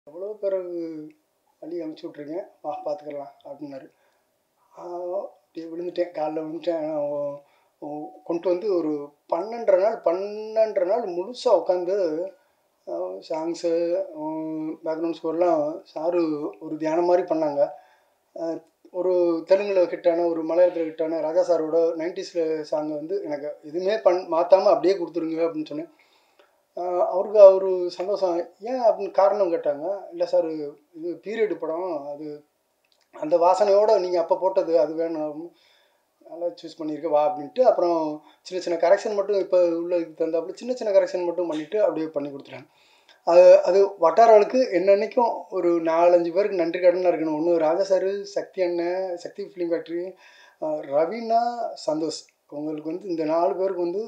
எவ்வளோ பிறகு வழி அனுப்பிச்சி விட்ருங்க வா பார்த்துக்கலாம் அப்படின்னாரு அப்படியே விழுந்துட்டேன் காலைல விழுந்துட்டேன் ஆஹ் ஓ- கொண்டு வந்து ஒரு பன்னெண்டரை நாள் பன்னெண்டரை நாள் முழுசாக உட்காந்து சாங்ஸு பேக்ரவுண்ட் ஸ்கோர்லாம் சாரு ஒரு தியானம் மாதிரி பண்ணாங்க ஆஹ் ஒரு தெலுங்கில் ஹிட்டான ஒரு மலையாளத்தில் ஹிட்டான ராஜா சாரோட நைன்டிஸில் சாங்கை வந்து எனக்கு எதுவுமே பண் மாற்றாமல் அப்படியே கொடுத்துருங்க அப்படின்னு சொன்னேன் ஆஹ் அவருக்கு அவர் சந்தோஷம் ஏன் அப்படின்னு காரணம் கேட்டாங்க இல்லை சார் இது பீரியடு படம் அது அந்த வாசனையோடு நீங்கள் அப்போ போட்டது அது வேணும் அப்படின்னு. நல்லா சூஸ் பண்ணியிருக்க வா அப்படின்ட்டு அப்புறம் சின்ன சின்ன கரெக்ஷன் மட்டும் இப்போ உள்ள இதுக்கு தகுந்தாப்புல சின்ன சின்ன கரெக்ஷன் மட்டும் பண்ணிவிட்டு அப்படியே பண்ணி கொடுத்துட்டாங்க அது அது வட்டாரவளுக்கு என்னன்னைக்கும் ஒரு நாலஞ்சு பேருக்கு நன்றி கடனாக இருக்கணும் ஒன்று ராஜா சார் சக்தி அண்ணன் சக்தி ஃபிலிம் ஃபேக்ட்ரி ரவீனா சந்தோஷ் உங்களுக்கு வந்து இந்த நாலு பேருக்கு வந்து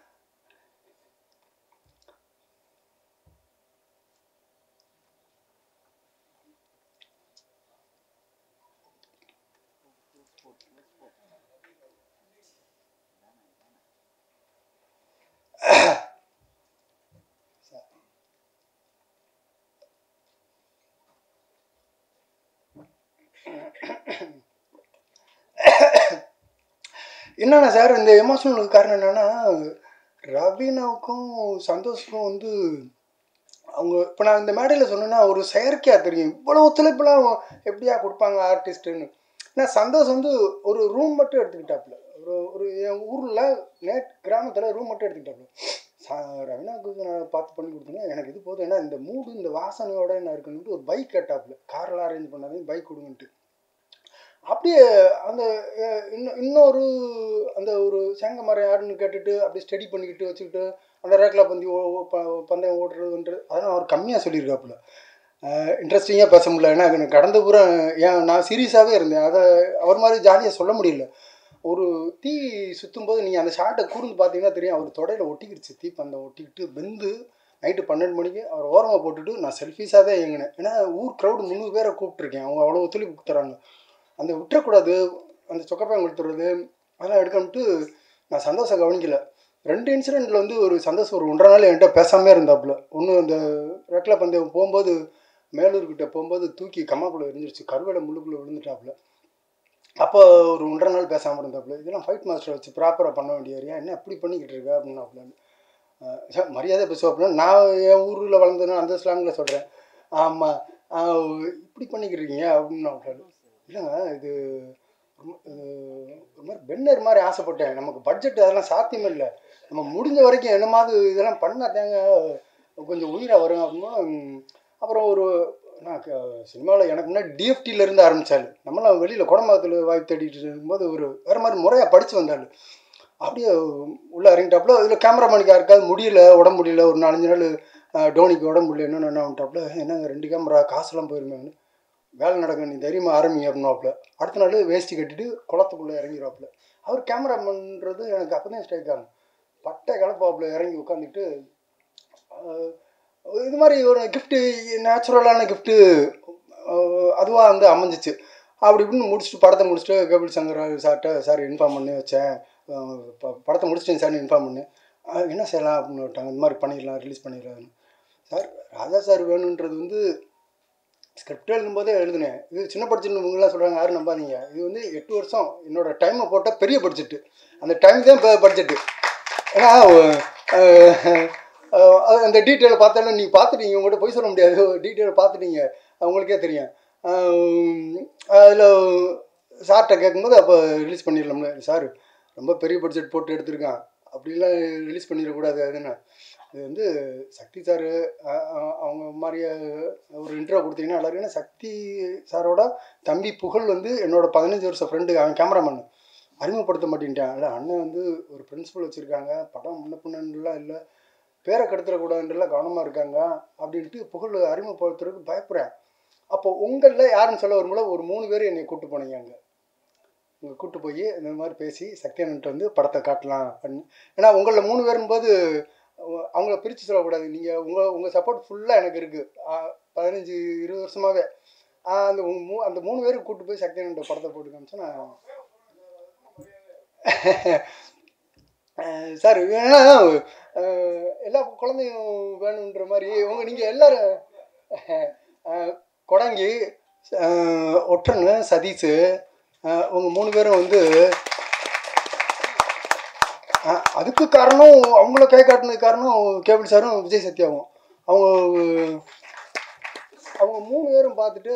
என்னென்ன சார் இந்த எமோஷனலுக்கு காரணம் என்னென்னா ரவீனாவுக்கும் சந்தோஷுக்கும் வந்து அவங்க இப்போ நான் இந்த மேடையில் சொன்னேன்னா ஒரு செயற்கையாக தெரியும் இவ்வளோ ஒத்துழைப்புலாம் எப்படியா கொடுப்பாங்க ஆர்டிஸ்ட்டுன்னு ஏன்னா சந்தோஷ் வந்து ஒரு ரூம் மட்டும் எடுத்துக்கிட்டாப்புல ஒரு ஒரு என் ஊரில் நேட் கிராமத்தில் ரூம் மட்டும் எடுத்துக்கிட்டாப்புல சா ரவீனாவுக்கு நான் பார்த்து பண்ணி கொடுத்தேங்க எனக்கு இது போதும் ஏன்னா இந்த மூடு இந்த வாசனையோட என்ன இருக்குன்னுட்டு ஒரு பைக் கேட்டாப்புல கார்லாம் அரேஞ்ச் பண்ணாதீங்க பைக் கொடுங்கன்ட்டு அப்படியே அந்த அஹ், இன்னும் இன்னொரு அந்த ஒரு சேங்க மரம் யாருன்னு கேட்டுட்டு அப்படியே ஸ்டடி பண்ணிக்கிட்டு வச்சுக்கிட்டு அந்த ரேக்கில் பந்தி ஓ ஓ- ப- பந்தயம் ஓடுறதுன்றது அதெல்லாம் அவர் கம்மியாக சொல்லியிருக்காப்புல இன்ட்ரெஸ்டிங்காக பேச முடியல ஏன்னா எனக்கு கடந்த பூரா ஏன் நான் சீரியஸாகவே இருந்தேன் அதை அவர் மாதிரி ஜாலியாக சொல்ல முடியல ஒரு தீ சுற்றும் போது நீங்கள் அந்த ஷார்ட்டை கூர்ந்து பார்த்தீங்கன்னா தெரியும் அவர் தொடையில் ஒட்டிக்கிடுச்சு தீ பந்தம் ஒட்டிக்கிட்டு வெந்து நைட்டு பன்னெண்டு மணிக்கு அவர் ஓரமாக போட்டுட்டு நான் செல்ஃபீஸாக தான் இயங்கினேன் ஏன்னா ஊர் க்ரௌடு முந்நூறு பேரை கூப்பிட்ருக்கேன் அவங்க அவ்வளோ ஒத்துழைப்பு தராங்க அந்த விட்டுறக்கூடாது அந்த சொக்கப்பையம் கொடுத்துறது அதெல்லாம் எடுக்கணும்ட்டு நான் சந்தோஷம் கவனிக்கல ரெண்டு இன்சிடெண்ட்டில் வந்து ஒரு சந்தோஷம் ஒரு ஒன்றரை நாள் என்கிட்ட பேசாமே இருந்தாப்புல ஒன்று அந்த ரெக்கில் பந்தயம் போகும்போது மேலூர்கிட்ட போகும்போது தூக்கி கம்மாக்குள்ளே எரிஞ்சிருச்சு கருவேலை முள்ளுக்குள்ளே விழுந்துட்டாப்புல அப்போ ஒரு ஒன்றரை நாள் பேசாமல் இருந்தாப்புல இதெல்லாம் ஃபைட் மாஸ்டர் வச்சு ப்ராப்பராக பண்ண வேண்டிய ஏரியா என்ன இப்படி பண்ணிக்கிட்டு இருக்க அப்படின்னாப்புல அஹ் சார் மரியாதை பேசுவாப்புல நான் என் ஊரில் வளர்ந்தேன்னு அந்த ஸ்லாங்கில் சொல்கிறேன் ஆமாம் இப்படி பண்ணிக்கிட்டு இருக்கீங்க அப்படின்னு இல்லைங்க இது ரொம்ப- இது ஒரு மாதிரி பென்னர் மாதிரி ஆசைப்பட்டேன் நமக்கு பட்ஜெட் அதெல்லாம் சாத்தியமே இல்லை நம்ம முடிஞ்ச வரைக்கும் என்னமாவது இதெல்லாம் பண்ணாதாங்க கொஞ்சம் உயிராக வரும் அப்படின்னா ம், அப்புறம் ஒரு நான் சினிமாவில் எனக்கு முன்னாடி டிஎஃப்டியில் இருந்து ஆரம்பித்தாள் நம்மளாம் வெளியில் குடம்பகத்தில் வாய்ப்பு தேடிட்டு இருக்கும்போது ஒரு வேறு மாதிரி முறையாக படித்து வந்தாள் அப்படியே உள்ளே இறங்கிட்டாப்புல இதில் கேமராமேனுக்கு யாருக்காவது முடியல உடம்பு முடியல ஒரு நாலஞ்சு நாள் அஹ், டோனிக்கு உடம்பு முடியல என்ன என்ன வந்துட்டாப்புல என்னங்க ரெண்டு கேமரா காசுலாம் போயிருமேன்னு வேலை நடக்க நீ தைரியமாக ஆரம்பிங்க அப்படின்னாப்புல அடுத்த நாள் வேஷ்டி கட்டிட்டு குளத்துக்குள்ளே இறங்கிடுவாப்புல அவர் கேமராமேன்றது எனக்கு அப்போ தான் ஸ்ட்ரைக் ஆகும் பட்டை கலப்பாப்புல இறங்கி உட்காந்துட்டு இது மாதிரி ஒரு கிஃப்ட்டு நேச்சுரலான கிஃப்ட்டு அதுவாக வந்து அமைஞ்சிச்சு அப்படி இப்படின்னு முடிச்சுட்டு படத்தை முடிச்சுட்டு கபில் சங்கர் சார்கிட்ட சார் இன்ஃபார்ம் பண்ணி வச்சேன் அஹ் ப- படத்தை முடிச்சிட்டேன் சார் இன்ஃபார்ம் பண்ணு அஹ் என்ன செய்யலாம் அப்படின்னு விட்டாங்க இந்த மாதிரி பண்ணிடலாம் ரிலீஸ் பண்ணிடலாம்னு சார் ராஜா சார் வேணுன்றது வந்து ஸ்கிரிப்ட் எழுதும்போதே எழுதுனேன் இது சின்ன படிச்சுன்னு சொல்கிறாங்க யாரும் நம்பாதீங்க இது வந்து எட்டு வருஷம் என்னோட டைமை போட்டால் பெரிய பட்ஜெட்டு அந்த டைம் தான் இப்போ பட்ஜெட்டு ஏன்னா அஹ், அஹ், அது அந்த டீட்டெயிலை பார்த்தாலும் நீங்கள் பார்த்துட்டீங்க உங்கள்கிட்ட போய் சொல்ல முடியாது டீட்டெயிலை பார்த்துட்டீங்க உங்களுக்கே தெரியும் அதில் சார்கிட்ட கேட்கும்போது அப்போ ரிலீஸ் பண்ணிடலாம்ல சார் ரொம்ப பெரிய பட்ஜெட் போட்டு எடுத்திருக்கான் அப்படிலாம் ரிலீஸ் பண்ணிடக்கூடாது அதுன்னு இது வந்து சக்தி சார் அவங்க மாதிரியே ஒரு இன்ட்ரோ கொடுத்தீங்கன்னா நல்லா இருக்கும் ஏன்னா சக்தி சாரோட தம்பி புகழ் வந்து என்னோட பதினஞ்சு வருஷம் ஃப்ரெண்டு அவன் கேமராமேன் அறிமுகப்படுத்த மாட்டேன்ட்டான் இல்லை அண்ணன் வந்து ஒரு பிரின்சிபல் வச்சுருக்காங்க படம் முன்ன பின்னலாம் இல்லை பேரை கெடுத்துடக்கூடாதுன்றலாம் கவனமாக இருக்காங்க அப்படின்ட்டு புகழ் அறிமுகப்படுத்துறதுக்கு பயப்படுறேன் அப்போ உங்களில் யாருன்னு சொல்ல வரும்போது ஒரு மூணு பேர் என்னை கூப்பிட்டு போனீங்க அங்கே இங்கே கூப்பிட்டு போய் இந்த மாதிரி பேசி சக்தி அண்ணன்ட்ட வந்து படத்தை காட்டலாம் அப்படின்னு ஏன்னா உங்களில் மூணு பேரும்போது அவ- அவங்கள பிரித்து சொல்லக்கூடாது நீங்கள் உங்கள் உங்கள் சப்போர்ட் ஃபுல்லாக எனக்கு இருக்குது பதினஞ்சு இருபது வருஷமாகவே அந்த உங்க மூ அந்த மூணு பேருக்கு கூப்பிட்டு போய் சக்தி அண்ணன்ட்ட படத்தை போட்டு காமிச்சா நான் சார் ஏன்னா அஹ், எல்லா குழந்தையும் வேணுன்ற மாதிரி உங்க நீங்கள் எல்லாரும் அஹ், கொடங்கி அஹ், ஒற்றன் சதீஷ் அஹ், உங்க மூணு பேரும் வந்து அஹ், அதுக்கு காரணம் அவங்கள கை காட்டினது காரணம் கேபிள் சாரும் விஜய் சத்யாவும் அவங்க அவங்க மூணு பேரும் பார்த்துட்டு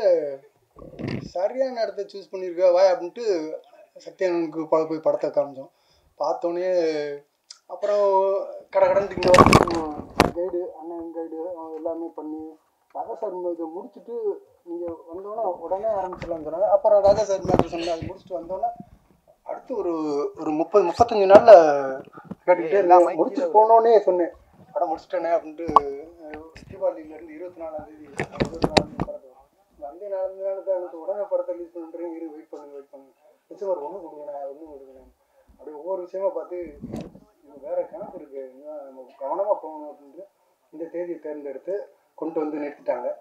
சரியான இடத்த சூஸ் பண்ணியிருக்க வாய் அப்படின்ட்டு சத்யானனுக்கு ப போய் படத்தை காமிச்சோம் பார்த்தோன்னே அப்புறம் கடை கடந்துட்டு இங்கே கைடு அண்ணன் கைடு எல்லாமே பண்ணி ராஜா சார் இதை முடிச்சுட்டு நீங்கள் வந்தோன்னே உடனே ஆரம்பிச்சிடலாம்னு சொன்னாங்க அப்புறம் ராஜா சார் மேட்ரு சொன்னாங்க அது முடிச்சுட்டு வந்தோன்னே அடுத்து ஒரு ஒரு முப்பது முப்பத்தஞ்சு நாளில் கேட்டுக்கிட்டே இருந்தாங்க முடிச்சுட்டு போனோடனே சொன்னேன் படம் முடிச்சிட்டேனே அப்படின்ட்டு அஹ், தீபாவளியிலேருந்து இருபத்தி நாலாம் தேதி இருபத்தி நாலாம் தேதி படத்தை வந்தே நாலு நாள் தான் எனக்கு உடனே படத்தை ரிலீஸ் பண்ணுறேன் இரு வெயிட் பண்ணுங்க வெயிட் பண்ணுங்க டிசம்பர் ஒன்று கொடுங்கண்ணா ஒன்று கொடுங்கண்ணா அப்படி ஒவ்வொரு விஷயமா பார்த்து இது வேற கணக்கு இருக்கு இன்னும் நம்ம கவனமாக போகணும் அப்படின்ட்டு இந்த தேதியை தேர்ந்தெடுத்து கொண்டு வந்து நிறுத்திட்டாங்க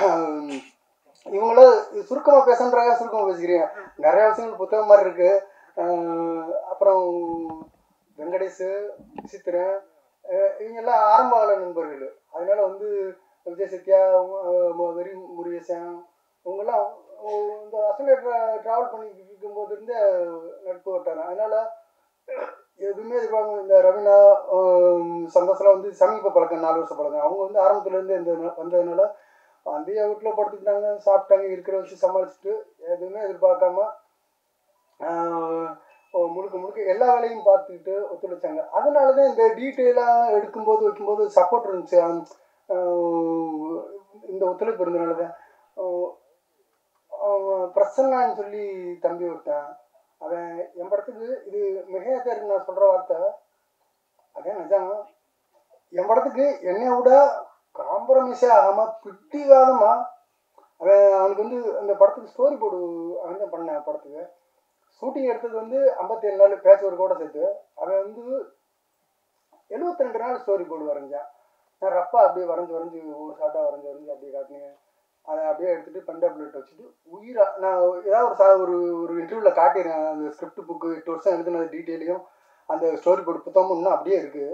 இவங்களும் சுருக்கமாக பேசுன்றாங்க சுருக்கமாக பேசிக்கிறீங்க நிறைய விஷயங்கள் புத்தகம் மாதிரி இருக்கு அஹ் அப்புறம் வெங்கடேஷ் விசித்திரன் அஹ் இவங்கெல்லாம் ஆரம்ப கால நண்பர்கள் அதனால வந்து விஜய் சத்யா அஹ் மு- வெறி முருகேசன் இவங்கெல்லாம் அஹ் இந்த அசலேட்டர் ட்ராவல் பண்ணிக்கிட்டு இருக்கும்போது இருந்தே நட்பு வட்டாரம் அதனால எதுவுமே எதிர்பார்க்க இந்த ரவீனா ஆஹ் சந்தோஷம்லாம் வந்து சமீப பழக்கம் நாலு வருஷம் பழக்கம் அவங்க வந்து ஆரம்பத்துலேருந்து இந்த வந்ததுனால அந்த வீட்டில் படுத்துக்கிட்டாங்க சாப்பிட்டாங்க இருக்கிற வச்சு சமாளிச்சுட்டு எதுவுமே எதிர்பார்க்காம ஆஹ் ஓ, முழுக்க முழுக்க எல்லா வேலையும் பார்த்துக்கிட்டு ஒத்துழைச்சாங்க அதனால தான் இந்த டீட்டெயிலாக எடுக்கும்போது வைக்கும்போது சப்போர்ட் இருந்துச்சு ஆஹ் இந்த ஒத்துழைப்பு இருந்தனால தான் ஆஹ் அவன் பிரசன்னான்னு சொல்லி தம்பி ஒருத்தன் அவன் என் படத்துக்கு இது மிகையாக இருக்கு நான் சொல்கிற வார்த்தை அதே நிஜம் என் படத்துக்கு என்னை விட காம்ப்ரமைஸே ஆகாமல் பிடிவாதமா அவன் அவனுக்கு வந்து அந்த படத்துக்கு ஸ்டோரி போர்டு அவன் தான் பண்ணான் படத்துக்கு ஷூட்டிங் எடுத்தது வந்து ஐம்பத்தேழு நாள் பேட்ச் ஒர்க்கோட சேர்த்து அவன் வந்து எழுபத்தி ரெண்டு நாள் ஸ்டோரி போர்டு வரைஞ்சான் நான் ரப்பா அப்படியே வரைஞ்சி வரைஞ்சி ஒவ்வொரு ஷார்ட்டாக வரைஞ்சி வரைஞ்சி அப்படியே காட்டினேன் அதை அப்படியே எடுத்துட்டு பென் டேப்லெட் வச்சுட்டு உயிரா நான் ஏதாவது ஒரு சா- ஒரு ஒரு இன்டர்வியூவில் காட்டிடுறேன் அந்த ஸ்கிரிப்ட் புக்கு எட்டு வருஷம் எழுதின டீட்டெயிலையும் அந்த ஸ்டோரி போர்டு புத்தகமும் இன்னும் அப்படியே இருக்குது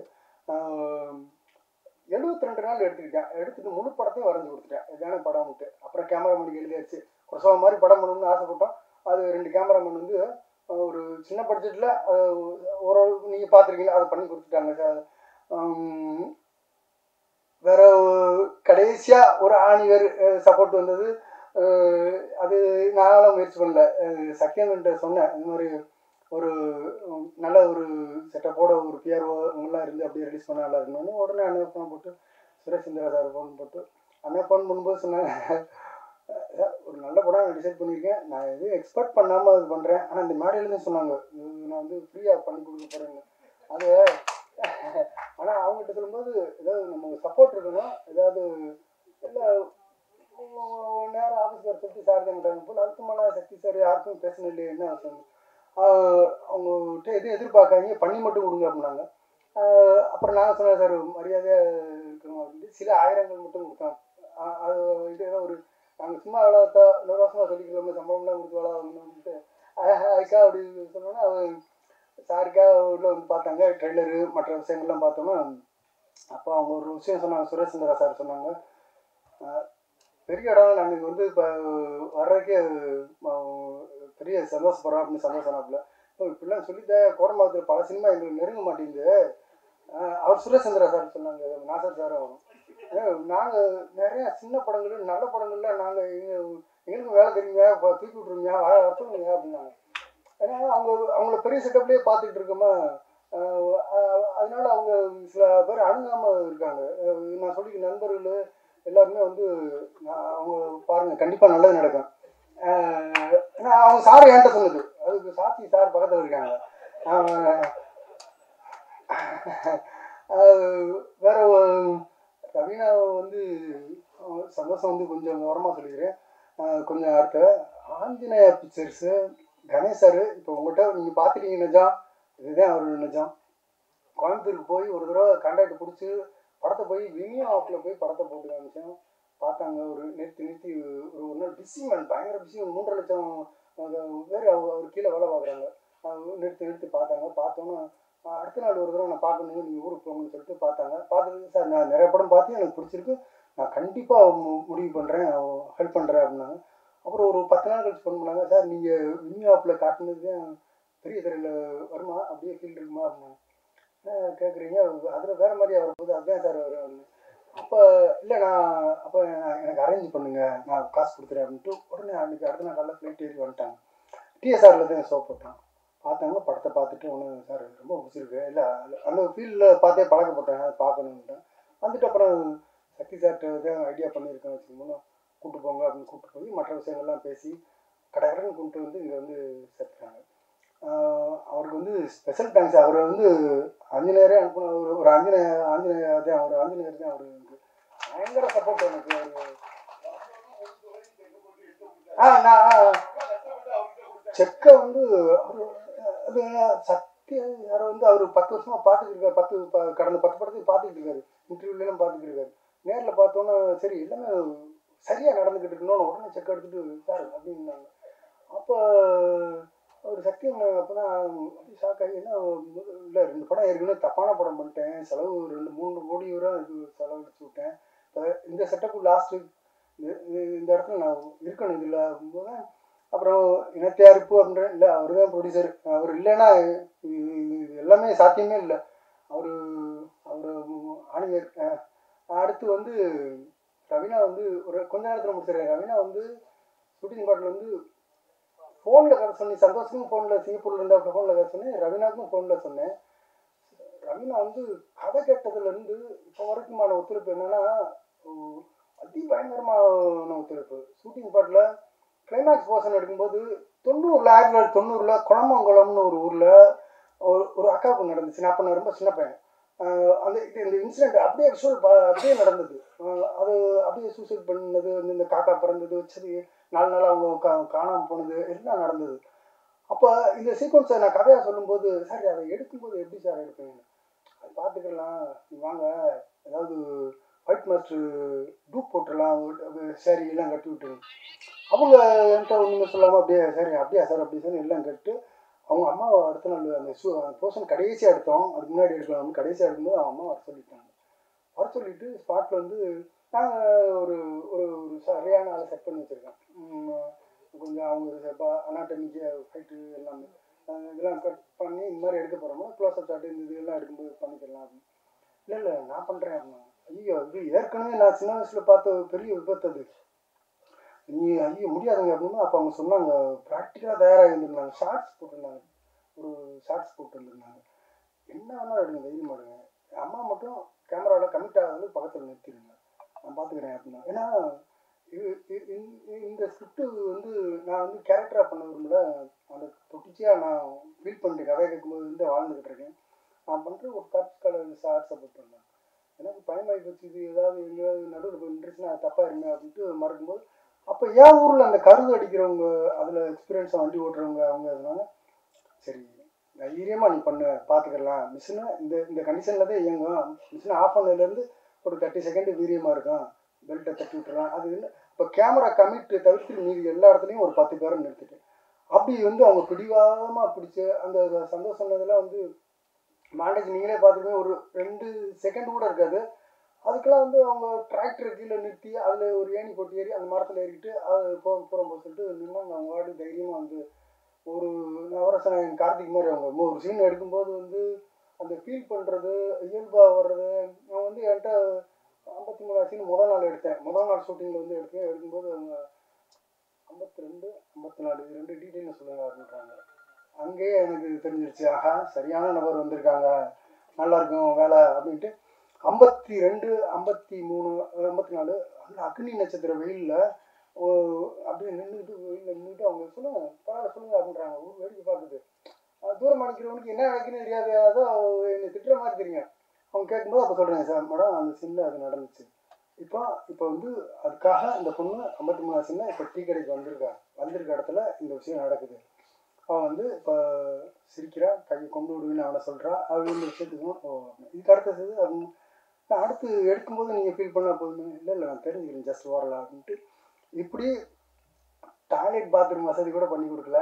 எழுபத்தி ரெண்டு நாள் எடுத்துக்கிட்டேன் எடுத்துட்டு முழு படத்தையும் வரைஞ்சி கொடுத்துட்டேன் இதான படம் விட்டு அப்புறம் கேமராமேனுக்கு எழுதியாச்சு பிரசவம் மாதிரி படம் பண்ணணும்னு ஆசைப்பட்டோம் அது ரெண்டு கேமராமேன் வந்து அஹ், ஒரு சின்ன பட்ஜெட்டில் ஒரு நீங்கள் பார்த்துருக்கீங்க அதை பண்ணி கொடுத்துட்டாங்க சார் ஆம், வேற கடைசியாக ஒரு ஆணிவர் சப்போர்ட் வந்தது அஹ், அது நானும் முயற்சி பண்ணல சத்யன்கிட்ட சொன்னேன் இந்த மாதிரி ஒரு உம், நல்ல ஒரு செட்டப்போட ஒரு பிஆர்ஓ இவங்கெல்லாம் இருந்து அப்படியே ரிலீஸ் பண்ண நல்லா இருக்கணும்னு உடனே அண்ணன் ஃபோன் போட்டு சுரேஷ் சந்திரா சார் ஃபோன் போட்டு அண்ணன் ஃபோன் பண்ணும்போது சொன்னாங்க "சார், ஒரு நல்ல படம் நான் டிசைட் பண்ணியிருக்கேன் நான் எதுவும் எக்ஸ்பெக்ட் பண்ணாமல் அது பண்ணுறேன் ஆனால் இந்த மேடையிலேருந்து சொன்னாங்க "இது நான் வந்து ஃப்ரீயாக பண்ணி கொடுக்க போகிறேன்னு அது ஆனால் அவங்ககிட்ட சொல்லும்போது ஏதாவது நம்ம சப்போர்ட் இருக்கணும் ஏதாவது இல்லை நேரம் ஆஃபீஸ் வர சக்தி சார் தான் போல் அதுக்கு மேலே சக்தி சார் யாருக்கும் பேசணும் இல்லையே என்ன அவசியம் ஆஹ் அவங்ககிட்ட எதுவும் எதிர்பார்க்காதீங்க பண்ணி மட்டும் கொடுங்க அப்படின்னாங்க ஆஹ் அப்புறம் நான் சொன்னேன் சார் மரியாதையாக இருக்கணும் அப்படின்ட்டு சில ஆயிரங்கள் மட்டும் கொடுத்தேன் ஆஹ் அது இது ஏதோ ஒரு நாங்கள் சும்மா வேலை நூறு வருஷமாக சொல்லிக்கிறோம் சம்பளம்லாம் கொடுத்து வேலை ஆகணும் அப்படின்ட்டு ஆஹ் அதுக்கா அப்படி சொன்னோன்னா அவர் சாருக்கா உள்ள வந்து பார்த்தாங்க ட்ரெய்லரு மற்ற விஷயங்கள்லாம் பார்த்தோன்னா அப்போ அவங்க ஒரு விஷயம் சொன்னாங்க சுரேஷ் சந்திரா சார் சொன்னாங்க ஆஹ் பெரிய இடம் நாங்கள் இங்கே வந்து இப்போ வர்றதுக்கே ஆஹ் பெரிய சந்தோஷப்படுறோம் அப்படின்னு சந்தோஷம்னாப்புல இப்போ இப்படிலாம் சொல்லிட்டேன் கோடம்பாக்கத்தில் பல சினிமா எங்களுக்கு நெருங்க மாட்டேங்குது ஆஹ் அவர் சுரேஷ் சந்திரா சார் சொன்னாங்க நாசர் சாரும் நாங்கள் நிறைய சின்ன படங்கள் நல்ல படங்கள்ல நாங்கள் எங்கள் எங்களுக்கு வேலை தெரியுங்க இப்போ தூக்கி விட்ருங்க வர வரட்டுங்க அப்படின்னாங்க ஏன்னா அவங்க அவங்கள பெரிய செட்டப்லேயே பார்த்துக்கிட்டு இருக்கோமா ஆஹ் ஆஹ் அதனால அவங்க சில பேர் அணுகாமல் இருக்காங்க ஆஹ் நான் சொல்லிக்க நண்பர்கள் எல்லாருமே வந்து நான் அவங்க பாருங்கள் கண்டிப்பாக நல்லது நடக்கும் ஆஹ் ஏன்னா அவங்க சார் என்கிட்ட சொன்னது அதுக்கு சாத்தி சார் பக்கத்தில் இருக்காங்க ஆஹ் ஆஹ் வேற ஒரு- ரவீனா வந்து ஆஹ் சந்தோஷம் வந்து கொஞ்சம் விவரமாக சொல்லிக்கிறேன் ஆஹ் கொஞ்சம் அடுத்த ஆஞ்சநேயா பிக்சர்ஸு கணேஷ் சார் இப்போ உங்கள்கிட்ட நீங்கள் பார்த்துட்டீங்க நிஜம் இதுதான் அவர் நிஜம் கோயம்புத்தூருக்கு போய் ஒரு தடவை கான்ட்ராக்ட் பிடிச்சி படத்தை போய் வினியோ ஆப்பில் போய் படத்தை போட்டு காமிச்சேன் பார்த்தாங்க ஒரு நிறுத்தி நிறுத்தி ஒரு ஒரு நாள் பிஸி மேன் பயங்கர பிஸி மூன்றரை லட்சம் பேர் அவர் அவர் கீழே வேலை பார்க்குறாங்க நிறுத்தி நிறுத்தி பார்த்தாங்க பார்த்தோன்னே அஹ் அடுத்த நாள் ஒரு தடவை நான் பார்க்கணும் நீங்கள் ஊருக்கு போகணும்னு சொல்லிட்டு பார்த்தாங்க பார்த்துட்டு சார் நான் நிறைய படம் பார்த்து எனக்கு பிடிச்சிருக்கு நான் கண்டிப்பாக முடிவு பண்ணுறேன் ஹெல்ப் பண்ணுறேன் அப்படின்னாங்க அப்புறம் ஒரு பத்து நாள் கழிச்சு ஃபோன் பண்ணாங்க சார் நீங்கள் விம்மி ஆப்பில் காட்டுனது பெரிய திரையில் வருமா அப்படியே ஃபீல் இருக்குமா அப்படின்னாங்க என்ன கேட்குறீங்க அதில் வேறு மாதிரி வர போது அதுதான் சார் வரும் அப்படின்னு அப்போ இல்லை நான் அப்போ நான் எனக்கு அரேஞ்ச் பண்ணுங்க நான் காசு கொடுத்துறேன் அப்படின்ட்டு உடனே அன்றைக்கி அடுத்த நாள் காலையில் ஃப்ளைட் ஏறி வந்துட்டாங்க டிஎஸ்ஆரில் தான் ஷோ போட்டான் பார்த்தாங்க படத்தை பார்த்துட்டு ஒன்று சார் ரொம்ப பிடிச்சிருக்கு இல்லை அந்த ஃபீல்டில் பார்த்தே பழக்கப்பட்டேன் அதை பார்க்கணுன்ட்டேன் வந்துட்டு அப்புறம் சக்தி சார்கிட்ட தான் ஐடியா பண்ணியிருக்கேன் வச்சுக்கோங்க கூப்பிட்டு போங்க அப்படின்னு கூப்பிட்டு போய் மற்ற விஷயங்கள்லாம் பேசி கடகடன்னு கூப்பிட்டு வந்து இங்கே வந்து சேர்த்துட்டாங்க ஆஹ் அவருக்கு வந்து ஸ்பெஷல் தேங்க்ஸ் அவர் வந்து ஆஞ்சநேயரே அனுப்பின ஒரு ஒரு ஆஞ்சநேய ஆஞ்சநேயர் தான் அவர் ஆஞ்சநேயர் தான் அவர் வந்து பயங்கர சப்போர்ட் எனக்கு அவர் ஆ நான் செக்கை வந்து அவர் அது சத்திய யாரோ வந்து அவர் பத்து வருஷமா பார்த்துட்டு இருக்காரு பத்து ப- கடந்த பத்து படத்தையும் பார்த்துட்டு இருக்காரு இன்டர்வியூலாம் பார்த்துட்டு இருக்காரு நேரில் பார்த்தோன்னே சரி எல்லாமே சரியாக நடந்துக்கிட்டு இருக்கணும்னு உடனே செக் எடுத்துட்டு சார் அப்படின்னாங்க அப்போ அவர் சக்தியம் அப்போ தான் அப்படி ஷாக் ஆகி என்ன இல்லை ரெண்டு படம் ஏற்கனவே தப்பான படம் பண்ணிட்டேன் செலவு ரெண்டு மூணு கோடி வரை இது செலவழிச்சு விட்டேன் இப்போ இந்த செட்டப்பு லாஸ்ட்டு இந்த இடத்துல நான் இருக்கணும் இதில் அப்படிம்போது அப்புறம் இனத்தயாரிப்பு அப்படின்ற இல்லை அவர் தான் ப்ரொடியூசர் அவர் இல்லைன்னா இது இது எல்லாமே சாத்தியமே இல்லை அவர் அவர் ஆணியர் அஹ், அடுத்து வந்து ரவீனா வந்து ஒரு கொஞ்ச நேரத்தில் முடிச்சிடுறேன் ரவீனா வந்து ஷூட்டிங் பாட்டில் வந்து ஃபோனில் கதை சொன்னி சந்தோஷமும் ஃபோனில் சிங்கப்பூரில் இருந்தால் அப்படி ஃபோனில் கதை சொன்னேன் ரவீனாவுக்கும் ஃபோனில் சொன்னேன் ரவீனா வந்து கதை கேட்டதுலேருந்து இப்போ வரைக்குமான ஒத்துழைப்பு என்னன்னா உம், அதி பயங்கரமான ஒத்துழைப்பு ஷூட்டிங் பாட்டில் கிளைமேக்ஸ் போர்ஷன் எடுக்கும்போது தொண்ணூறில் ஆயிரத்தி தொள்ளாயிரத்தி தொண்ணூறில் குளமங்கலம்னு ஒரு ஊரில் ஒரு ஒரு அக்காவுக்கு நடந்துச்சு நான் அப்போ நான் ரொம்ப சின்ன பையன் ஆஹ் அந்த இது இந்த இன்சிடெண்ட் அப்படியே விஷுவல் அப்படியே நடந்தது ஆஹ் அது அப்படியே சூசைட் பண்ணது வந்து இந்த காக்கா பிறந்தது வச்சது நாலு நாள் அவங்க கா காணாமல் போனது எல்லாம் நடந்தது அப்போ இந்த சீக்வன்ஸை நான் கதையாக சொல்லும்போது சார் அதை எடுக்கும்போது எப்படி சார் எடுப்பீங்க அது பார்த்துக்கலாம் நீ வாங்க ஏதாவது ஒயிட் மாஸ்டர் டூப் போட்டுடலாம் சேரீ எல்லாம் கட்டி விட்டு அவங்க என்கிட்ட ஒன்றுமே சொல்லாமல் அப்படியே சரி அப்படியா சார் அப்படி சார் எல்லாம் கட்டு அவங்க அம்மா அடுத்த நாள் அந்த ஷூ அந்த போர்ஷன் கடைசியாக எடுத்தோம் அதுக்கு முன்னாடி எடுக்கலாம் வந்து கடைசியாக எடுக்கும்போது அவங்க அம்மா வர சொல்லிட்டாங்க வர சொல்லிட்டு ஸ்பாட்டில் வந்து நாங்கள் ஒரு ஒரு ஒரு சரியான ஆளை செட் பண்ணி வச்சுருக்கேன் கொஞ்சம் அவங்க அனாட்டமிக்கு ஃபைட்டு எல்லாமே அஹ் இதெல்லாம் கட் பண்ணி இந்த மாதிரி எடுக்க போகிறோமோ க்ளோஸ் அப் ஷாட் இந்த இதெல்லாம் எடுக்கும்போது பண்ணிக்கலாம் அப்படின்னு இல்லை இல்லை நான் பண்ணுறேன் அப்படின்னா ஐயோ இது ஏற்கனவே நான் சின்ன வயசில் பார்த்த பெரிய விபத்து அது நீ ஐயோ முடியாதுங்க அப்படின்னு அப்போ அவங்க சொன்னாங்க ப்ராக்டிக்கலாக தயாராக இருந்திருந்தாங்க ஷார்ட்ஸ் போட்டிருந்தாங்க ஒரு ஷார்ட்ஸ் போட்டுருந்தாங்க என்ன வேணாலும் எடுங்க தைரியம் எடுங்க அம்மா மட்டும் கேமராவில் கமிட் ஆகாது பக்கத்தில் நிறுத்திடுங்க நான் பார்த்துக்கிறேன் அப்படின்னா ஏன்னா இது இது- இந்த- இந்த ஸ்கிரிப்ட் வந்து நான் வந்து கேரக்டராக பண்ண விரும்பல அந்த தொட்டிச்சியாக நான் ஃபீல் பண்ணிட்டு கதை கேட்கும்போது வந்து வாழ்ந்துக்கிட்டு இருக்கேன் நான் பண்ணுற ஒரு கட் கலர் ஷார்ட்ஸை போட்டிருந்தேன் எனக்கு பயமாகி போச்சு இது ஏதாவது எங்கேயாவது நடுவில் போய் நின்றுச்சுன்னா தப்பாக இருமே அப்படின்ட்டு மறக்கும்போது அப்போ என் ஊரில் அந்த கருது அடிக்கிறவங்க அதில் எக்ஸ்பீரியன்ஸாக வண்டி ஓட்டுறவங்க அவங்க அதனால சரி தைரியமாக நீ பண்ணு பார்த்துக்கலாம் மிஷினை இந்த இந்த கண்டிஷனில் தான் இயங்கும் மிஷினை ஆஃப் பண்ணதுலேருந்து ஒரு தேர்ட்டி செகண்ட் வீரியமாக இருக்கும் பெல்ட்டை தட்டி விட்டுறலாம் அது இல்லை இப்போ கேமரா கமிட்டு தவிர்த்து மீதி எல்லா இடத்துலையும் ஒரு பத்து பேரை நிறுத்திட்டு அப்படி வந்து அவங்க பிடிவாதமாக பிடிச்ச அந்த சந்தோஷம் இதெல்லாம் வந்து மாண்டேஜ் நீங்களே பார்த்துருப்பீங்க ஒரு ரெண்டு செகண்ட் கூட இருக்காது அதுக்கெல்லாம் வந்து அவங்க டிராக்டர் கீழே நிறுத்தி அதில் ஒரு ஏணி போட்டு ஏறி அந்த மரத்தில் ஏறிக்கிட்டு அது போ போகிறோம் போக சொல்லிட்டு நின்னாங்க அவங்க வாடி தைரியமாக வந்து ஒரு நவரசன் கார்த்திக் மாதிரி அவங்க ஒரு சீன் எடுக்கும்போது வந்து அந்த ஃபீல் பண்ணுறது இயல்பாக வர்றது நான் வந்து என்கிட்ட ஐம்பத்தி மூணாவது சீன் முதல் நாள் எடுத்தேன் முதல் நாள் ஷூட்டிங்கில் வந்து எடுத்தேன் எடுக்கும்போது அவங்க ஐம்பத்தி ரெண்டு ஐம்பத்தி நாலு இது ரெண்டு டீட்டெயில் சொல்லுங்க அப்படின்றாங்க அங்கேயே எனக்கு தெரிஞ்சிருச்சு ஆஹா சரியான நபர் வந்திருக்காங்க நல்லா இருக்கும் வேலை அப்படின்ட்டு ஐம்பத்தி ரெண்டு ஐம்பத்தி மூணு ஐம்பத்தி நாலு அந்த அக்னி நட்சத்திர வெயிலில் அப்படியே நின்றுட்டு வெயிலில் நின்றுட்டு அவங்க சொல்லுங்க பரவாயில்ல சொல்லுங்க அப்படின்றாங்க ஊர் வேடிக்கை பார்க்குது அஹ் தூரம் அடிக்கிறவனுக்கு என்ன நடக்குன்னு தெரியாது அதோ என்னை திட்டுற மாதிரி தெரியும் அவங்க கேட்கும்போது அப்போ சொல்கிறேன் சார் மேடம் அந்த சின்ன அது நடந்துச்சு இப்போ இப்போ வந்து அதுக்காக இந்த பொண்ணு ஐம்பத்தி மூணாவது சின்ன இப்போ டீ கடைக்கு வந்திருக்கா வந்திருக்க இடத்துல இந்த விஷயம் நடக்குது அவன் வந்து இப்போ சிரிக்கிறா கையை கொண்டு விடுவேன்னு அவனை சொல்கிறா அவள் இந்த விஷயத்துக்கும் ஓ இதுக்கு அடுத்தது அது நான் அடுத்து எடுக்கும்போது நீங்கள் ஃபீல் பண்ணால் போதுமே இல்லை இல்லை நான் தெரிஞ்சுக்கிறேன் ஜஸ்ட் ஓரலாம் அப்படின்ட்டு இப்படி டாய்லெட் பாத்ரூம் வசதி கூட பண்ணி கொடுக்கல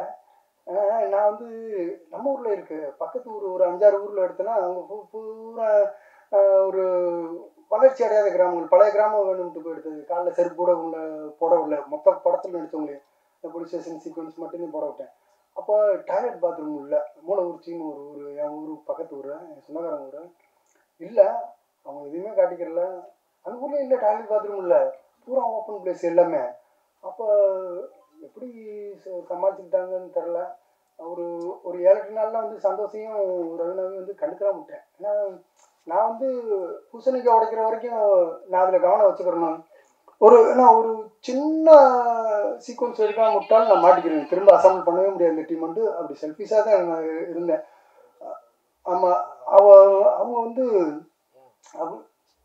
ஆஹ் நான் வந்து நம்ம ஊரில் இருக்கு பக்கத்து ஊர் ஒரு அஞ்சாறு ஊரில் எடுத்தேன்னா அவங்க பூ- பூரா ஆஹ் ஒரு வளர்ச்சி அடையாத கிராமங்கள் பழைய கிராமம் வேணும்ட்டு போயிடுது காலைல செருப்பு கூட உள்ள போட விடல மொத்த படத்தில் நடித்தவங்களே இந்த போலீஸ் ஸ்டேஷன் சீக்வன்ஸ் மட்டும்தான் போட விட்டேன் அப்போ டாய்லெட் பாத்ரூம் இல்லை மூலவூர்ச்சின்னு ஒரு ஊர் என் ஊர் பக்கத்து ஊர் என் சொந்தக்காரங்க ஊர் இல்லை அவங்க எதுவுமே காட்டிக்கிறல அந்த ஊரில் இல்லை டாய்லெட் பாத்ரூம் இல்லை பூரா ஓப்பன் பிளேஸ் எல்லாமே அப்போ எப்படி ச- சமாளிச்சுக்கிட்டாங்கன்னு தெரில ஒரு ஒரு ஏழு எட்டு நாள்ல வந்து சந்தோஷையும் ரவினாவையும் வந்து கண்டுக்கலாம் விட்டேன் ஏன்னா நான் வந்து பூசணிக்காய் உடைக்கிற வரைக்கும் நான் அதில் கவனம் வச்சுக்கிறேன் ஒரு ஏன்னா ஒரு சின்ன சீக்வன்ஸ் எடுக்காம விட்டாலும் நான் மாட்டிக்கிறேன் திரும்ப அசம்பிள் பண்ணவே முடியாது இந்த டீம் வந்து அப்படி செல்ஃபிஷாக தான் நான் இருந்தேன் ஆமாம் அவ அவங்க வந்து அவங்க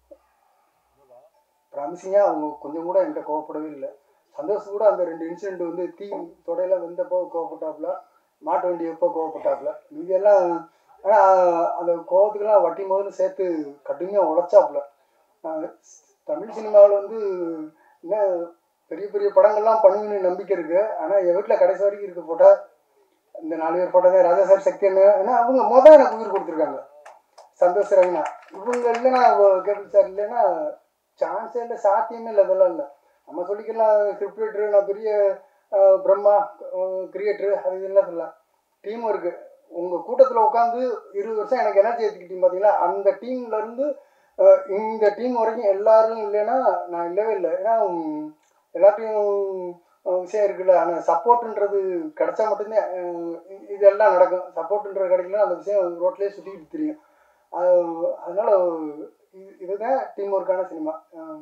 ப்ராமிசிங்காக அவங்க கொஞ்சம் கூட என்கிட்ட கோவப்படவே இல்லை சந்தோஷம் கூட அந்த ரெண்டு இன்சிடென்ட் வந்து தீ தொடையில வந்தப்போ கோவப்பட்டாப்புல மாட்ட வேண்டியப்போ கோவப்பட்டாப்புல மீதியெல்லாம் ஆனால் அந்த கோவத்துக்கெல்லாம் வட்டி முதல்ல சேர்த்து கடுமையாக உழைச்சாப்புல ஆஹ் தமிழ் சினிமாவில் வந்து என்ன பெரிய பெரிய படங்கள்லாம் பண்ணுவீங்கன்னு நம்பிக்கை இருக்கு ஆனால் என் வீட்டில் கடைசி வரைக்கும் இருக்க போட்டா இந்த நாலு பேர் போட்டதே ராஜா சார் சக்தி என்ன ஏன்னா அவங்க மொதல் எனக்கு உயிர் கொடுத்துருக்காங்க சந்தோஷ் ரவினா இவங்க இல்லைன்னா கேபிள் சார் இல்லைன்னா சான்ஸே இல்லை சாத்தியமே இல்லை அதெல்லாம் இல்லை நம்ம சொல்லிக்கலாம் ஸ்கிரிப்ட் ரைட்டரு நான் பெரிய அஹ், பிரம்மா கிரியேட்டரு அது இதெல்லாம் சொல்லலாம் டீம் இருக்கு உங்கள் கூட்டத்தில் உட்காந்து இருபது வருஷம் எனக்கு எனர்ஜி ஏற்றிக்கிட்டீங்க பார்த்தீங்களா அந்த டீம்ல இருந்து அஹ், இந்த டீம் வரைக்கும் எல்லாரும் இல்லைன்னா நான் இல்லவே இல்லை ஏன்னா உம், எல்லாத்தையும் அஹ், விஷயம் இருக்குல்ல ஆனால் சப்போர்ட்ன்றது கிடைச்சா மட்டும்தான் அஹ், இ- இதெல்லாம் நடக்கும் சப்போர்ட்ன்றது கிடைக்கல அந்த விஷயம் ரோட்லேயே சுற்றிக்கிட்டு தெரியும் அது- அதனால இது இதுதான் டீம் ஒர்க்கான சினிமா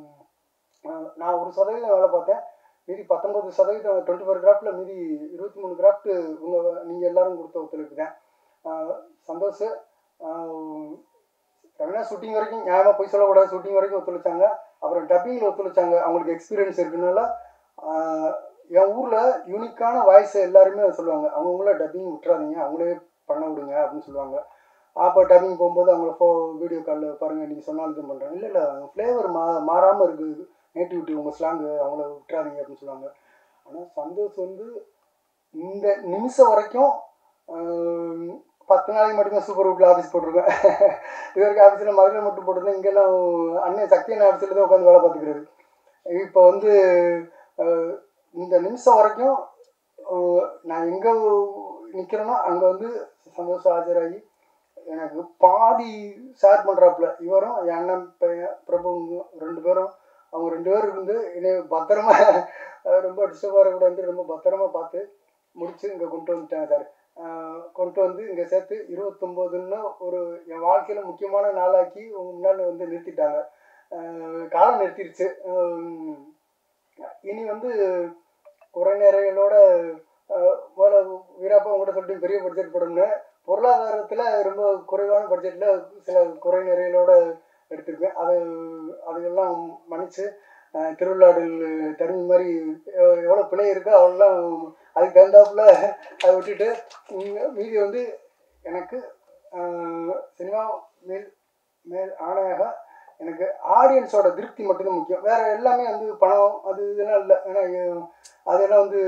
அஹ் நான் ஒரு சதவீதம் வேலை பார்த்தேன் மீதி பத்தொன்பது சதவீதம் டுவெண்ட்டி ஃபோர் கிராஃப்டில் மீதி இருபத்தி மூணு கிராஃப்ட் உங்கள் நீங்கள் எல்லாரும் கொடுத்த ஒத்துழைப்பு தான் அஹ் சந்தோஷ் அஹ் ரவினா ஷூட்டிங் வரைக்கும் நியாயமாக போய் சொல்லக்கூடாது ஷூட்டிங் வரைக்கும் ஒத்துழைச்சாங்க அப்புறம் டப்பிங்கில் ஒத்துழைச்சாங்க அவங்களுக்கு எக்ஸ்பீரியன்ஸ் இருக்குனால ஆஹ் என் ஊரில் யூனிக்கான வாய்ஸ் எல்லாருமே சொல்லுவாங்க அவங்கவுங்கள டப்பிங் விட்டுறாதீங்க அவங்களே பண்ண விடுங்க அப்படின்னு சொல்லுவாங்க அப்போ டப்பிங் போகும்போது அவங்கள ஃபோ வீடியோ காலில் பாருங்கள் நீங்கள் சொன்னாலும் இது பண்ணுறேன் இல்லை இல்லை ஃப்ளேவர் மா மாறாமல் இருக்குது நேட்டிவிட்டி உங்கள் ஸ்லாங்கு அவங்கள விட்டுறாதீங்க அப்படின்னு சொல்லுவாங்க ஆனால் சந்தோஷ் வந்து இந்த நிமிஷம் வரைக்கும் ஆஹ், பத்து நாளைக்கு மட்டுமே சூப்பர் வீட்டில் ஆஃபீஸ் போட்டிருக்கேன் இது வரைக்கும் ஆஃபீஸில் மதுரையில் மட்டும் போட்டிருந்தேன் இங்கெல்லாம் அண்ணன் சக்தியன் ஆஃபீஸில் தான் உட்காந்து வேலை பார்த்துக்கிறது இப்போ வந்து ஆஹ், இந்த நிமிஷம் வரைக்கும் ஆஹ், நான் எங்கே நிற்கிறேனோ அங்கே வந்து சந்தோஷம் ஆஜராகி எனக்கு பாதி ஷேர் பண்ணுறாப்புல இவரும் என் அண்ணன் பையன் பிரபுவும் ரெண்டு பேரும் அவங்க ரெண்டு பேரும் இருந்து என்னை பத்திரமா அஹ் ரொம்ப டிஸ்டர்ப் ஆகக்கூடாது ரொம்ப பத்திரமா பார்த்து முடிச்சு இங்கே கொண்டு வந்துட்டாங்க சார் ஆஹ் கொண்டு வந்து இங்கே சேர்த்து இருபத்தொம்போதுன்னு ஒரு என் வாழ்க்கையில் முக்கியமான நாளாக்கி உங்க முன்னால் வந்து நிறுத்திட்டாங்க ஆஹ் காலம் நிறுத்திடுச்சு ஆஹ் இனி வந்து குறை நிறைகளோட முதல்ல வீராப்பா உங்கள்கிட்ட சொல்லிட்டு பெரிய பட்ஜெட் படம்னு பொருளாதாரத்தில் ரொம்ப குறைவான பட்ஜெட்டில் சில குறை நிறைகளோட எடுத்திருப்பேன் அது அதையெல்லாம் மன்னிச்சு அஹ், திருவிழாடல் தருமி மாதிரி எவ்- எவ்வளோ பிழை இருக்கோ அவ்வளோலாம் அதுக்கு தகுந்தாப்புல அதை விட்டுட்டு உம், மீதி வந்து எனக்கு அஹ், சினிமா மேல் மேல் ஆணையாக எனக்கு ஆடியன்ஸோட திருப்தி மட்டும்தான் முக்கியம் வேற எல்லாமே வந்து பணம் அது இதெல்லாம் இல்லை ஏன்னா எ- அதெல்லாம் வந்து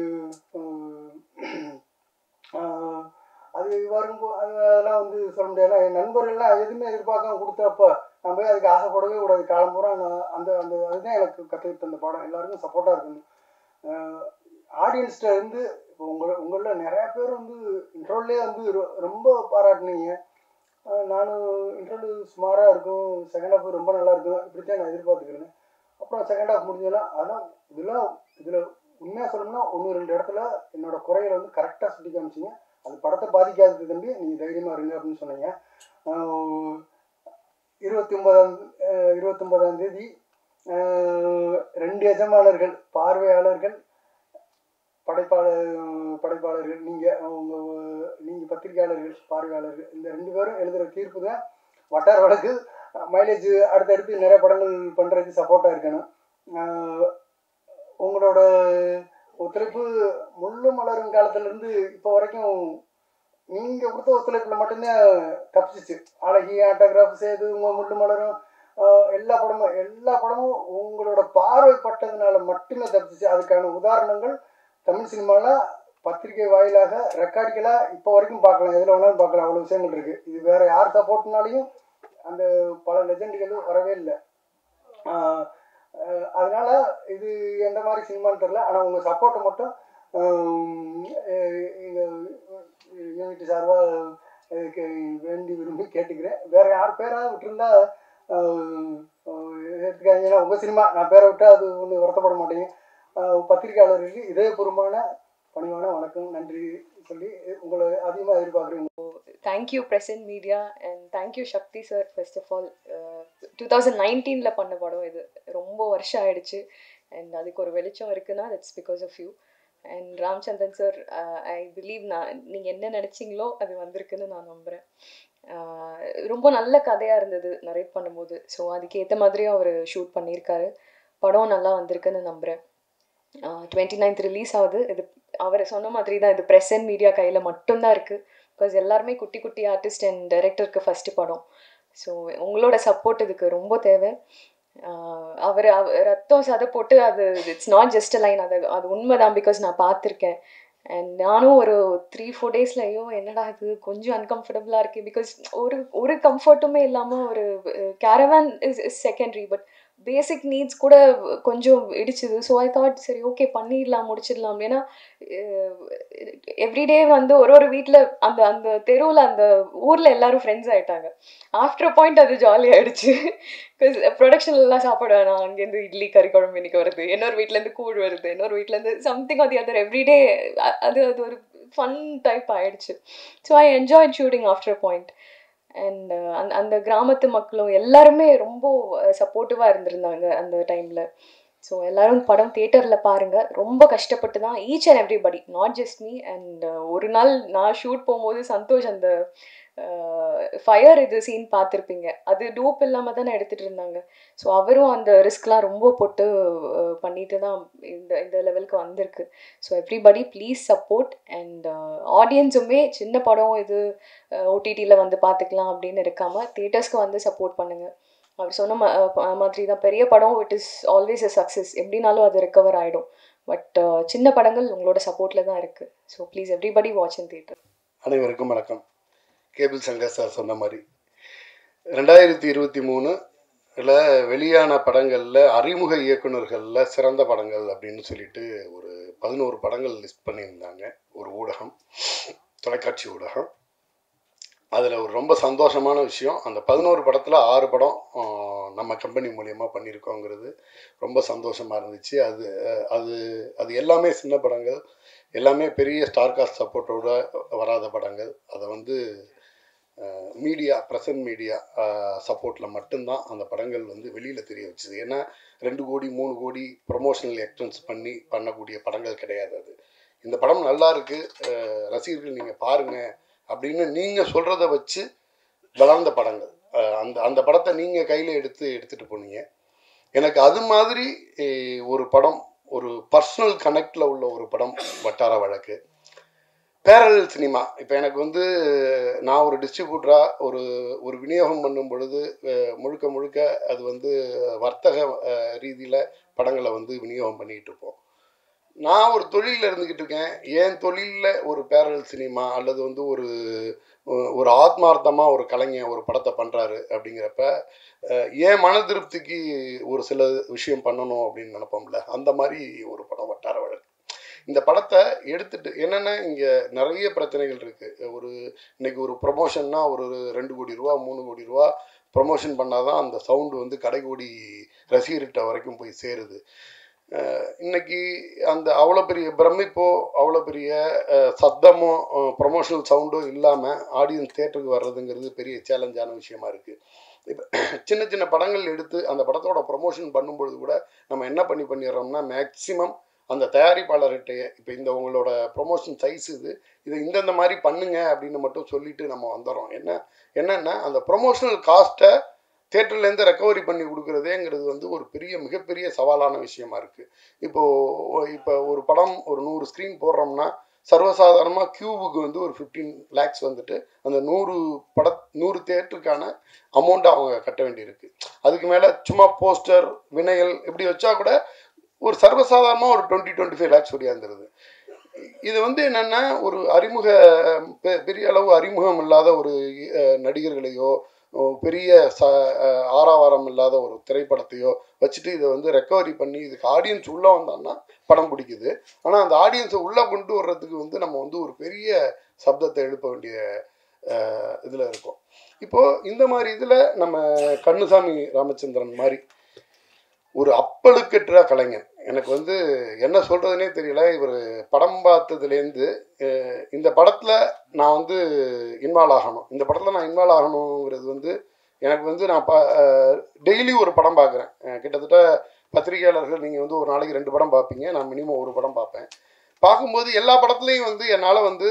அஹ், ஆஹ், அது வரும்போ அது அதெல்லாம் வந்து சொல்ல முடியாது என் நண்பர்கள்லாம் எதுவுமே எதிர்பார்க்காம கொடுத்தப்ப நான் போய் அதுக்கு ஆசைப்படவே கூடாது காலம் பூரா நான் அந்த அந்த அதுதான் எனக்கு கற்றுக்கிட்டு தந்த பாடம் எல்லாருக்கும் சப்போர்ட்டாக இருக்கணும் ஆடியன்ஸ்கிட்ட இருந்து இப்போ உங்கள் உங்களில் நிறைய பேர் வந்து இன்ட்ரோல்லே வந்து ரொ- ரொம்ப பாராட்டுனீங்க ஆஹ் நானும் இன்ட்ரோல் சுமாராக இருக்கும் செகண்ட் ஹாஃப் ரொம்ப நல்லா இருக்கும் இப்படித்தான் நான் எதிர்பார்த்துக்கிறேன் அப்புறம் செகண்ட் ஹாஃப் முடிஞ்சதுன்னா அதெல்லாம் இதெல்லாம் இதில் உண்மையாக சொல்லணும்னா ஒன்று ரெண்டு இடத்துல என்னோட குறைகளை வந்து கரெக்டாக சுட்டி காமிச்சிங்க அது படத்தை பாதிக்காதது தம்பி நீங்கள் தைரியமாக இருங்க அப்படின்னு சொன்னீங்க ஆஹ் இருபத்தி ஒன்பதாம் இருபத்தி ஒன்பதாம் தேதி ஆஹ் ரெண்டு எஜமானர்கள் பார்வையாளர்கள் படைப்பாளர் படைப்பாளர்கள் நீங்கள் உங்கள் நீங்கள் பத்திரிகையாளர்கள் பார்வையாளர்கள் இந்த ரெண்டு பேரும் எழுதுகிற தீர்ப்பு தான் வட்டார வழக்கு மைலேஜ் அடுத்தடுத்து நிறைய படங்கள் பண்ணுறதுக்கு சப்போர்ட்டாக இருக்கணும் ஆஹ் உங்களோட ஒத்துழைப்பு முள்ளு மலரும் காலத்துலேருந்து இப்போ வரைக்கும் நீங்கள் கொடுத்த ஒத்துழைப்பில் மட்டும்தான் தப்பிச்சிச்சு அழகி ஆட்டோகிராஃப் செய்து உங்கள் முள்ளு மலரும் ஆஹ் எல்லா படமும் எல்லா படமும் உங்களோட பார்வைப்பட்டதுனால மட்டுமே தப்பிச்சிச்சு அதுக்கான உதாரணங்கள் தமிழ் சினிமாவில் பத்திரிகை வாயிலாக ரெக்கார்டிக்கலாக இப்போ வரைக்கும் பார்க்கலாம் எதில் வேணாலும் பார்க்கலாம் அவ்வளோ விஷயங்கள் இருக்குது இது வேறு யார் சப்போர்ட்னாலையும் அந்த பல லெஜெண்டுகளும் வரவே இல்லை ஆஹ் அஹ் அதனால இது எந்த மாதிரி சினிமான்னு தெரில ஆனால் உங்கள் சப்போர்ட்டை மட்டும் எங்கள் யூனிட் சார்பாக இதுக்கு வேண்டி விரும்பி கேட்டுக்கிறேன் வேற யார் பேராவது விட்டுருந்தா ஆஹ் ஆஹ் எடுத்துக்காதீங்க ஏன்னா உங்கள் சினிமா நான் பேரை விட்டால் அது ஒன்றும் வருத்தப்பட மாட்டேங்க ஆஹ் பத்திரிக்கையாளருக்கு இதயபூர்வமான பணிவான வணக்கம் நன்றி சொல்லி உங்களை அதிகமாக எதிர்பார்க்குறேன் thank you present media and thank you Sakthi sir first of all two thousand நைன்டீனில் பண்ண படம் இது ரொம்ப வருஷம் ஆயிடுச்சு அண்ட் அதுக்கு ஒரு வெளிச்சம் இருக்குன்னா that's because of you and Ramchandran sir I believe நான் நீங்கள் என்ன நினச்சிங்களோ அது வந்திருக்குன்னு நான் நம்புகிறேன் ரொம்ப நல்ல கதையாக இருந்தது நரேட் பண்ணும்போது ஸோ அதுக்கு ஏற்ற மாதிரியும் அவர் ஷூட் பண்ணியிருக்காரு படம் நல்லா வந்திருக்குன்னு நம்புகிறேன் டுவெண்ட்டி நைன்த் ரிலீஸ் ஆகுது இது அவர் சொன்ன மாதிரி தான் இது ப்ரெஸ் அண்ட் மீடியா கையில் மட்டும்தான் இருக்குது பிகாஸ் எல்லாருமே குட்டி குட்டி ஆர்டிஸ்ட் அண்ட் டைரக்டருக்கு ஃபஸ்ட்டு படம் ஸோ உங்களோட சப்போர்ட் இதுக்கு ரொம்ப தேவை அவர் ரத்தம் சதை போட்டு அது இட்ஸ் நாட் ஜஸ்ட் லைன் அது அது உண்மைதான் பிகாஸ் நான் பார்த்துருக்கேன் அண்ட் நானும் ஒரு த்ரீ ஃபோர் டேஸில் ஐயோ என்னடா இது கொஞ்சம் அன்கம்ஃபர்டபுளாக இருக்குது பிகாஸ் ஒரு ஒரு கம்ஃபர்ட்டுமே இல்லாமல் ஒரு caravan is is secondary but basic needs கூட கொஞ்சம் இடிச்சுது ஸோ ஐ தாட் சரி ஓகே பண்ணிடலாம் முடிச்சிடலாம் ஏன்னா எவ்ரிடே வந்து ஒரு ஒரு வீட்டில் அந்த அந்த தெருவில் அந்த ஊரில் எல்லாரும் ஃப்ரெண்ட்ஸ் ஆகிட்டாங்க ஆஃப்டர் பாயிண்ட் அது ஜாலி ஆகிடுச்சு பிகாஸ் ப்ரொடக்ஷன்லாம் சாப்பாடு வேணாம் அங்கேருந்து இட்லி கறி குழம்பு இன்னைக்கு வருது இன்னொரு வீட்டிலேருந்து கூழ் வருது இன்னொரு வீட்டிலேருந்து something or the other everyday அது அது ஒரு ஃபன் டைப் ஆயிடுச்சு so I enjoy shooting after point and அந்த அந்த கிராமத்து மக்களும் எல்லாருமே ரொம்ப சப்போர்ட்டிவாக இருந்திருந்தாங்க அந்த டைமில் ஸோ எல்லாரும் படம் தேட்டரில் பாருங்கள் ரொம்ப கஷ்டப்பட்டு தான் each and everybody not just me and ஒரு நாள் நான் ஷூட் போகும்போது சந்தோஷ் அந்த ஃபயர் இது சீன் பார்த்துருப்பீங்க அது டூப் இல்லாமல் தானே எடுத்துகிட்டு இருந்தாங்க ஸோ அவரும் அந்த ரிஸ்க்லாம் ரொம்ப போட்டு பண்ணிட்டு தான் இந்த இந்த லெவலுக்கு வந்திருக்கு so everybody please support and ஆடியன்ஸுமே சின்ன படம் இது ஓடிடியில் வந்து பார்த்துக்கலாம் அப்படின்னு இருக்காமல் தேட்டர்ஸ்க்கு வந்து சப்போர்ட் பண்ணுங்கள் அவர் சொன்ன மாதிரி தான் பெரிய படம் it is always a success எப்படினாலும் அது ரெக்கவர் ஆகிடும் பட் சின்ன படங்கள் உங்களோட சப்போர்ட்டில் தான் இருக்குது so please everybody watch in theatre அனைவருக்கும் வணக்கம் கேபிள் சங்கர் சார் சொன்ன மாதிரி ரெண்டாயிரத்தி இருபத்தி மூணுல வெளியான படங்களில் அறிமுக இயக்குநர்களில் சிறந்த படங்கள் அப்படின்னு சொல்லிட்டு ஒரு பதினோரு படங்கள் லிஸ்ட் பண்ணியிருந்தாங்க ஒரு ஊடகம் தொலைக்காட்சி ஊடகம் அதில் ஒரு ரொம்ப சந்தோஷமான விஷயம் அந்த பதினோரு படத்தில் ஆறு படம் நம்ம கம்பெனி மூலியமாக பண்ணியிருக்கோங்கிறது ரொம்ப சந்தோஷமாக இருந்துச்சு அது அது அது எல்லாமே சின்ன படங்கள் எல்லாமே பெரிய ஸ்டார் காஸ்ட் சப்போர்ட்டோட வராத படங்கள் அதை வந்து மீடியா ப்ரெசன்ட் மீடியா சப்போர்ட்டில் மட்டும்தான் அந்த படங்கள் வந்து வெளியில் தெரிய வச்சுது ஏன்னா ரெண்டு கோடி மூணு கோடி ப்ரொமோஷனல் எக்ஸ்பென்ஸ் பண்ணி பண்ணக்கூடிய படங்கள் கிடையாது அது இந்த படம் நல்லா இருக்குது ரசிகர்கள் நீங்கள் பாருங்கள் அப்படின்னு நீங்கள் சொல்கிறத வச்சு வளர்ந்த படங்கள் அந்த அந்த படத்தை நீங்கள் கையில் எடுத்து எடுத்துகிட்டு போனீங்க எனக்கு அது மாதிரி ஒரு படம் ஒரு பர்சனல் கனெக்டில் உள்ள ஒரு படம் வட்டார வழக்கு பேரல் சினிமா இப்போ எனக்கு வந்து நான் ஒரு டிஸ்ட்ரிபியூட்டராக ஒரு ஒரு விநியோகம் பண்ணும் பொழுது முழுக்க முழுக்க அது வந்து வர்த்தக ரீதியில் படங்களை வந்து விநியோகம் பண்ணிகிட்டு இருப்போம் நான் ஒரு தொழிலில் இருந்துக்கிட்டு இருக்கேன் என் தொழிலில் ஒரு பேரல் சினிமா அல்லது வந்து ஒரு ஒரு ஆத்மார்த்தமாக ஒரு கலைஞர் ஒரு படத்தை பண்ணுறாரு அப்படிங்கிறப்ப என் மன திருப்திக்கு ஒரு சில விஷயம் பண்ணணும் அப்படின்னு நினப்போம்ல அந்த மாதிரி ஒரு படம் வட்டார வழக்கு இந்த படத்தை எடுத்துட்டு என்னென்னா இங்கே நிறைய பிரச்சனைகள் இருக்குது ஒரு இன்னைக்கு ஒரு ப்ரொமோஷன்னா ஒரு ரெண்டு கோடி ரூபா மூணு கோடி ரூபா ப்ரொமோஷன் பண்ணால் தான் அந்த சவுண்டு வந்து கடைகோடி ரசிகர்கிட்ட வரைக்கும் போய் சேருது இன்னைக்கு அந்த அவ்வளோ பெரிய பிரமிப்போ அவ்வளோ பெரிய சத்தமோ ப்ரொமோஷனல் சவுண்டோ இல்லாமல் ஆடியன்ஸ் தேட்டருக்கு வர்றதுங்கிறது பெரிய சேலஞ்சான விஷயமா இருக்குது இப்போ சின்ன சின்ன படங்கள் எடுத்து அந்த படத்தோட ப்ரொமோஷன் பண்ணும்பொழுது கூட நம்ம என்ன பண்ணி பண்ணிடுறோம்னா மேக்சிமம் அந்த தயாரிப்பாளர்கிட்ட இப்போ இந்த உங்களோட ப்ரொமோஷன் சைஸ் இது இதை இந்தந்த மாதிரி பண்ணுங்க அப்படின்னு மட்டும் சொல்லிட்டு நம்ம வந்துடுறோம் என்ன என்னென்னா அந்த ப்ரொமோஷனல் காஸ்ட்டை தேட்டர்லேருந்து ரெக்கவரி பண்ணி கொடுக்குறதேங்கிறது வந்து ஒரு பெரிய மிகப்பெரிய சவாலான விஷயமா இருக்குது இப்போது இப்போ ஒரு படம் ஒரு நூறு ஸ்க்ரீன் போடுறோம்னா சர்வசாதாரணமாக கியூபுக்கு வந்து ஒரு ஃபிஃப்டீன் லேக்ஸ் வந்துட்டு அந்த நூறு பட நூறு தேட்டருக்கான அமௌண்ட்டை அவங்க கட்ட வேண்டியிருக்கு அதுக்கு மேலே சும்மா போஸ்டர் வினைகள் இப்படி வச்சா கூட ஒரு சர்வசாதாரணமாக ஒரு டுவெண்ட்டி டுவெண்ட்டி ஃபைவ் லேக்ஸ் ஒடியாந்துருது இது வந்து என்னென்னா ஒரு அறிமுக பெரிய அளவு அறிமுகம் இல்லாத ஒரு நடிகர்களையோ அஹ், பெரிய ச அஹ், ஆரவாரம் இல்லாத ஒரு திரைப்படத்தையோ வச்சுட்டு இதை வந்து ரெக்கவரி பண்ணி இதுக்கு ஆடியன்ஸ் உள்ளே வந்தான்னா படம் பிடிக்குது ஆனால் அந்த ஆடியன்ஸை உள்ளே கொண்டு வர்றதுக்கு வந்து நம்ம வந்து ஒரு பெரிய சப்தத்தை எழுப்ப வேண்டிய இதில் இருக்கோம் இப்போது இந்த மாதிரி இதில் நம்ம கண்ணுசாமி ராமச்சந்திரன் மாதிரி ஒரு அப்பழுக்கற்ற கலைஞன் எனக்கு வந்து என்ன சொல்கிறதுனே தெரியல இவர் படம் பார்த்ததுலேருந்து அஹ், இந்த படத்தில் நான் வந்து இன்வால்வ் ஆகணும் இந்த படத்தில் நான் இன்வால்வ் ஆகணுங்கிறது வந்து எனக்கு வந்து நான் பா டெய்லி ஒரு படம் பார்க்குறேன் கிட்டத்தட்ட பத்திரிகையாளர்கள் நீங்கள் வந்து ஒரு நாளைக்கு ரெண்டு படம் பார்ப்பீங்க நான் மினிமம் ஒரு படம் பார்ப்பேன் பார்க்கும்போது எல்லா படத்துலையும் வந்து என்னால் வந்து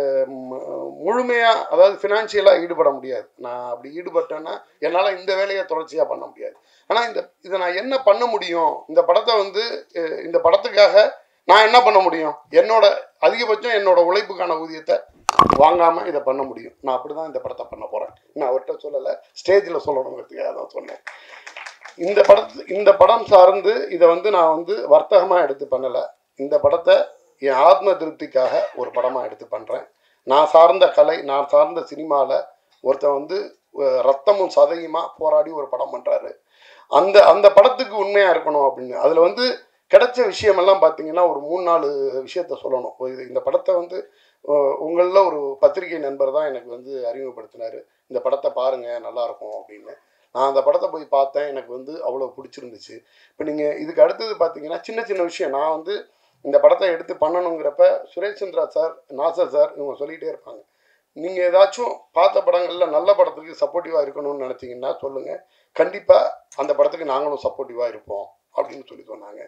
முழுமையாக அதாவது ஃபினான்ஷியலாக ஈடுபட முடியாது நான் அப்படி ஈடுபட்டேன்னா என்னால் இந்த வேலையை தொடர்ச்சியாக பண்ண முடியாது ஆனால் இந்த இதை நான் என்ன பண்ண முடியும் இந்த படத்தை வந்து அஹ், இந்த படத்துக்காக நான் என்ன பண்ண முடியும் என்னோட அதிகபட்சம் என்னோட உழைப்புக்கான ஊதியத்தை வாங்காமல் இதை பண்ண முடியும் நான் அப்படி தான் இந்த படத்தை பண்ண போகிறேன் நான் அவர்கிட்ட சொல்லலை ஸ்டேஜில் சொல்லணுங்கிறதுக்காக தான் சொன்னேன் இந்த படத்து இந்த படம் சார்ந்து இதை வந்து நான் வந்து வர்த்தகமாக எடுத்து பண்ணலை இந்த படத்தை என் ஆத்ம திருப்திக்காக ஒரு படமாக எடுத்து பண்ணுறேன் நான் சார்ந்த கலை நான் சார்ந்த சினிமாவில் ஒருத்தன் வந்து அஹ், ரத்தமும் சதையுமா போராடி ஒரு படம் பண்ணுறாரு அந்த அந்த படத்துக்கு உண்மையாக இருக்கணும் அப்படின்னு அதில் வந்து கிடைச்ச விஷயமெல்லாம் பார்த்தீங்கன்னா ஒரு மூணு நாலு விஷயத்த சொல்லணும் ஒரு இது- இந்த படத்தை வந்து உங்களில் ஒரு பத்திரிகை நண்பர் தான் எனக்கு வந்து அறிமுகப்படுத்தினார் இந்த படத்தை பாருங்கள் நல்லாயிருக்கும் அப்படின்னு நான் அந்த படத்தை போய் பார்த்தேன் எனக்கு வந்து அவ்வளோ பிடிச்சிருந்துச்சு இப்போ நீங்கள் இதுக்கு அடுத்தது பார்த்தீங்கன்னா சின்ன சின்ன விஷயம் நான் வந்து இந்த படத்தை எடுத்து பண்ணணுங்கிறப்ப சுரேஷ் சந்திரா சார் நாசர் சார் இவங்க சொல்லிகிட்டே இருப்பாங்க நீங்கள் ஏதாச்சும் பார்த்த படங்களில் நல்ல படத்துக்கு சப்போர்ட்டிவாக இருக்கணும்னு நினச்சிங்கன்னா சொல்லுங்கள் கண்டிப்பாக அந்த படத்துக்கு நாங்களும் சப்போர்ட்டிவாக இருப்போம் அப்படின்னு சொல்லி சொன்னாங்க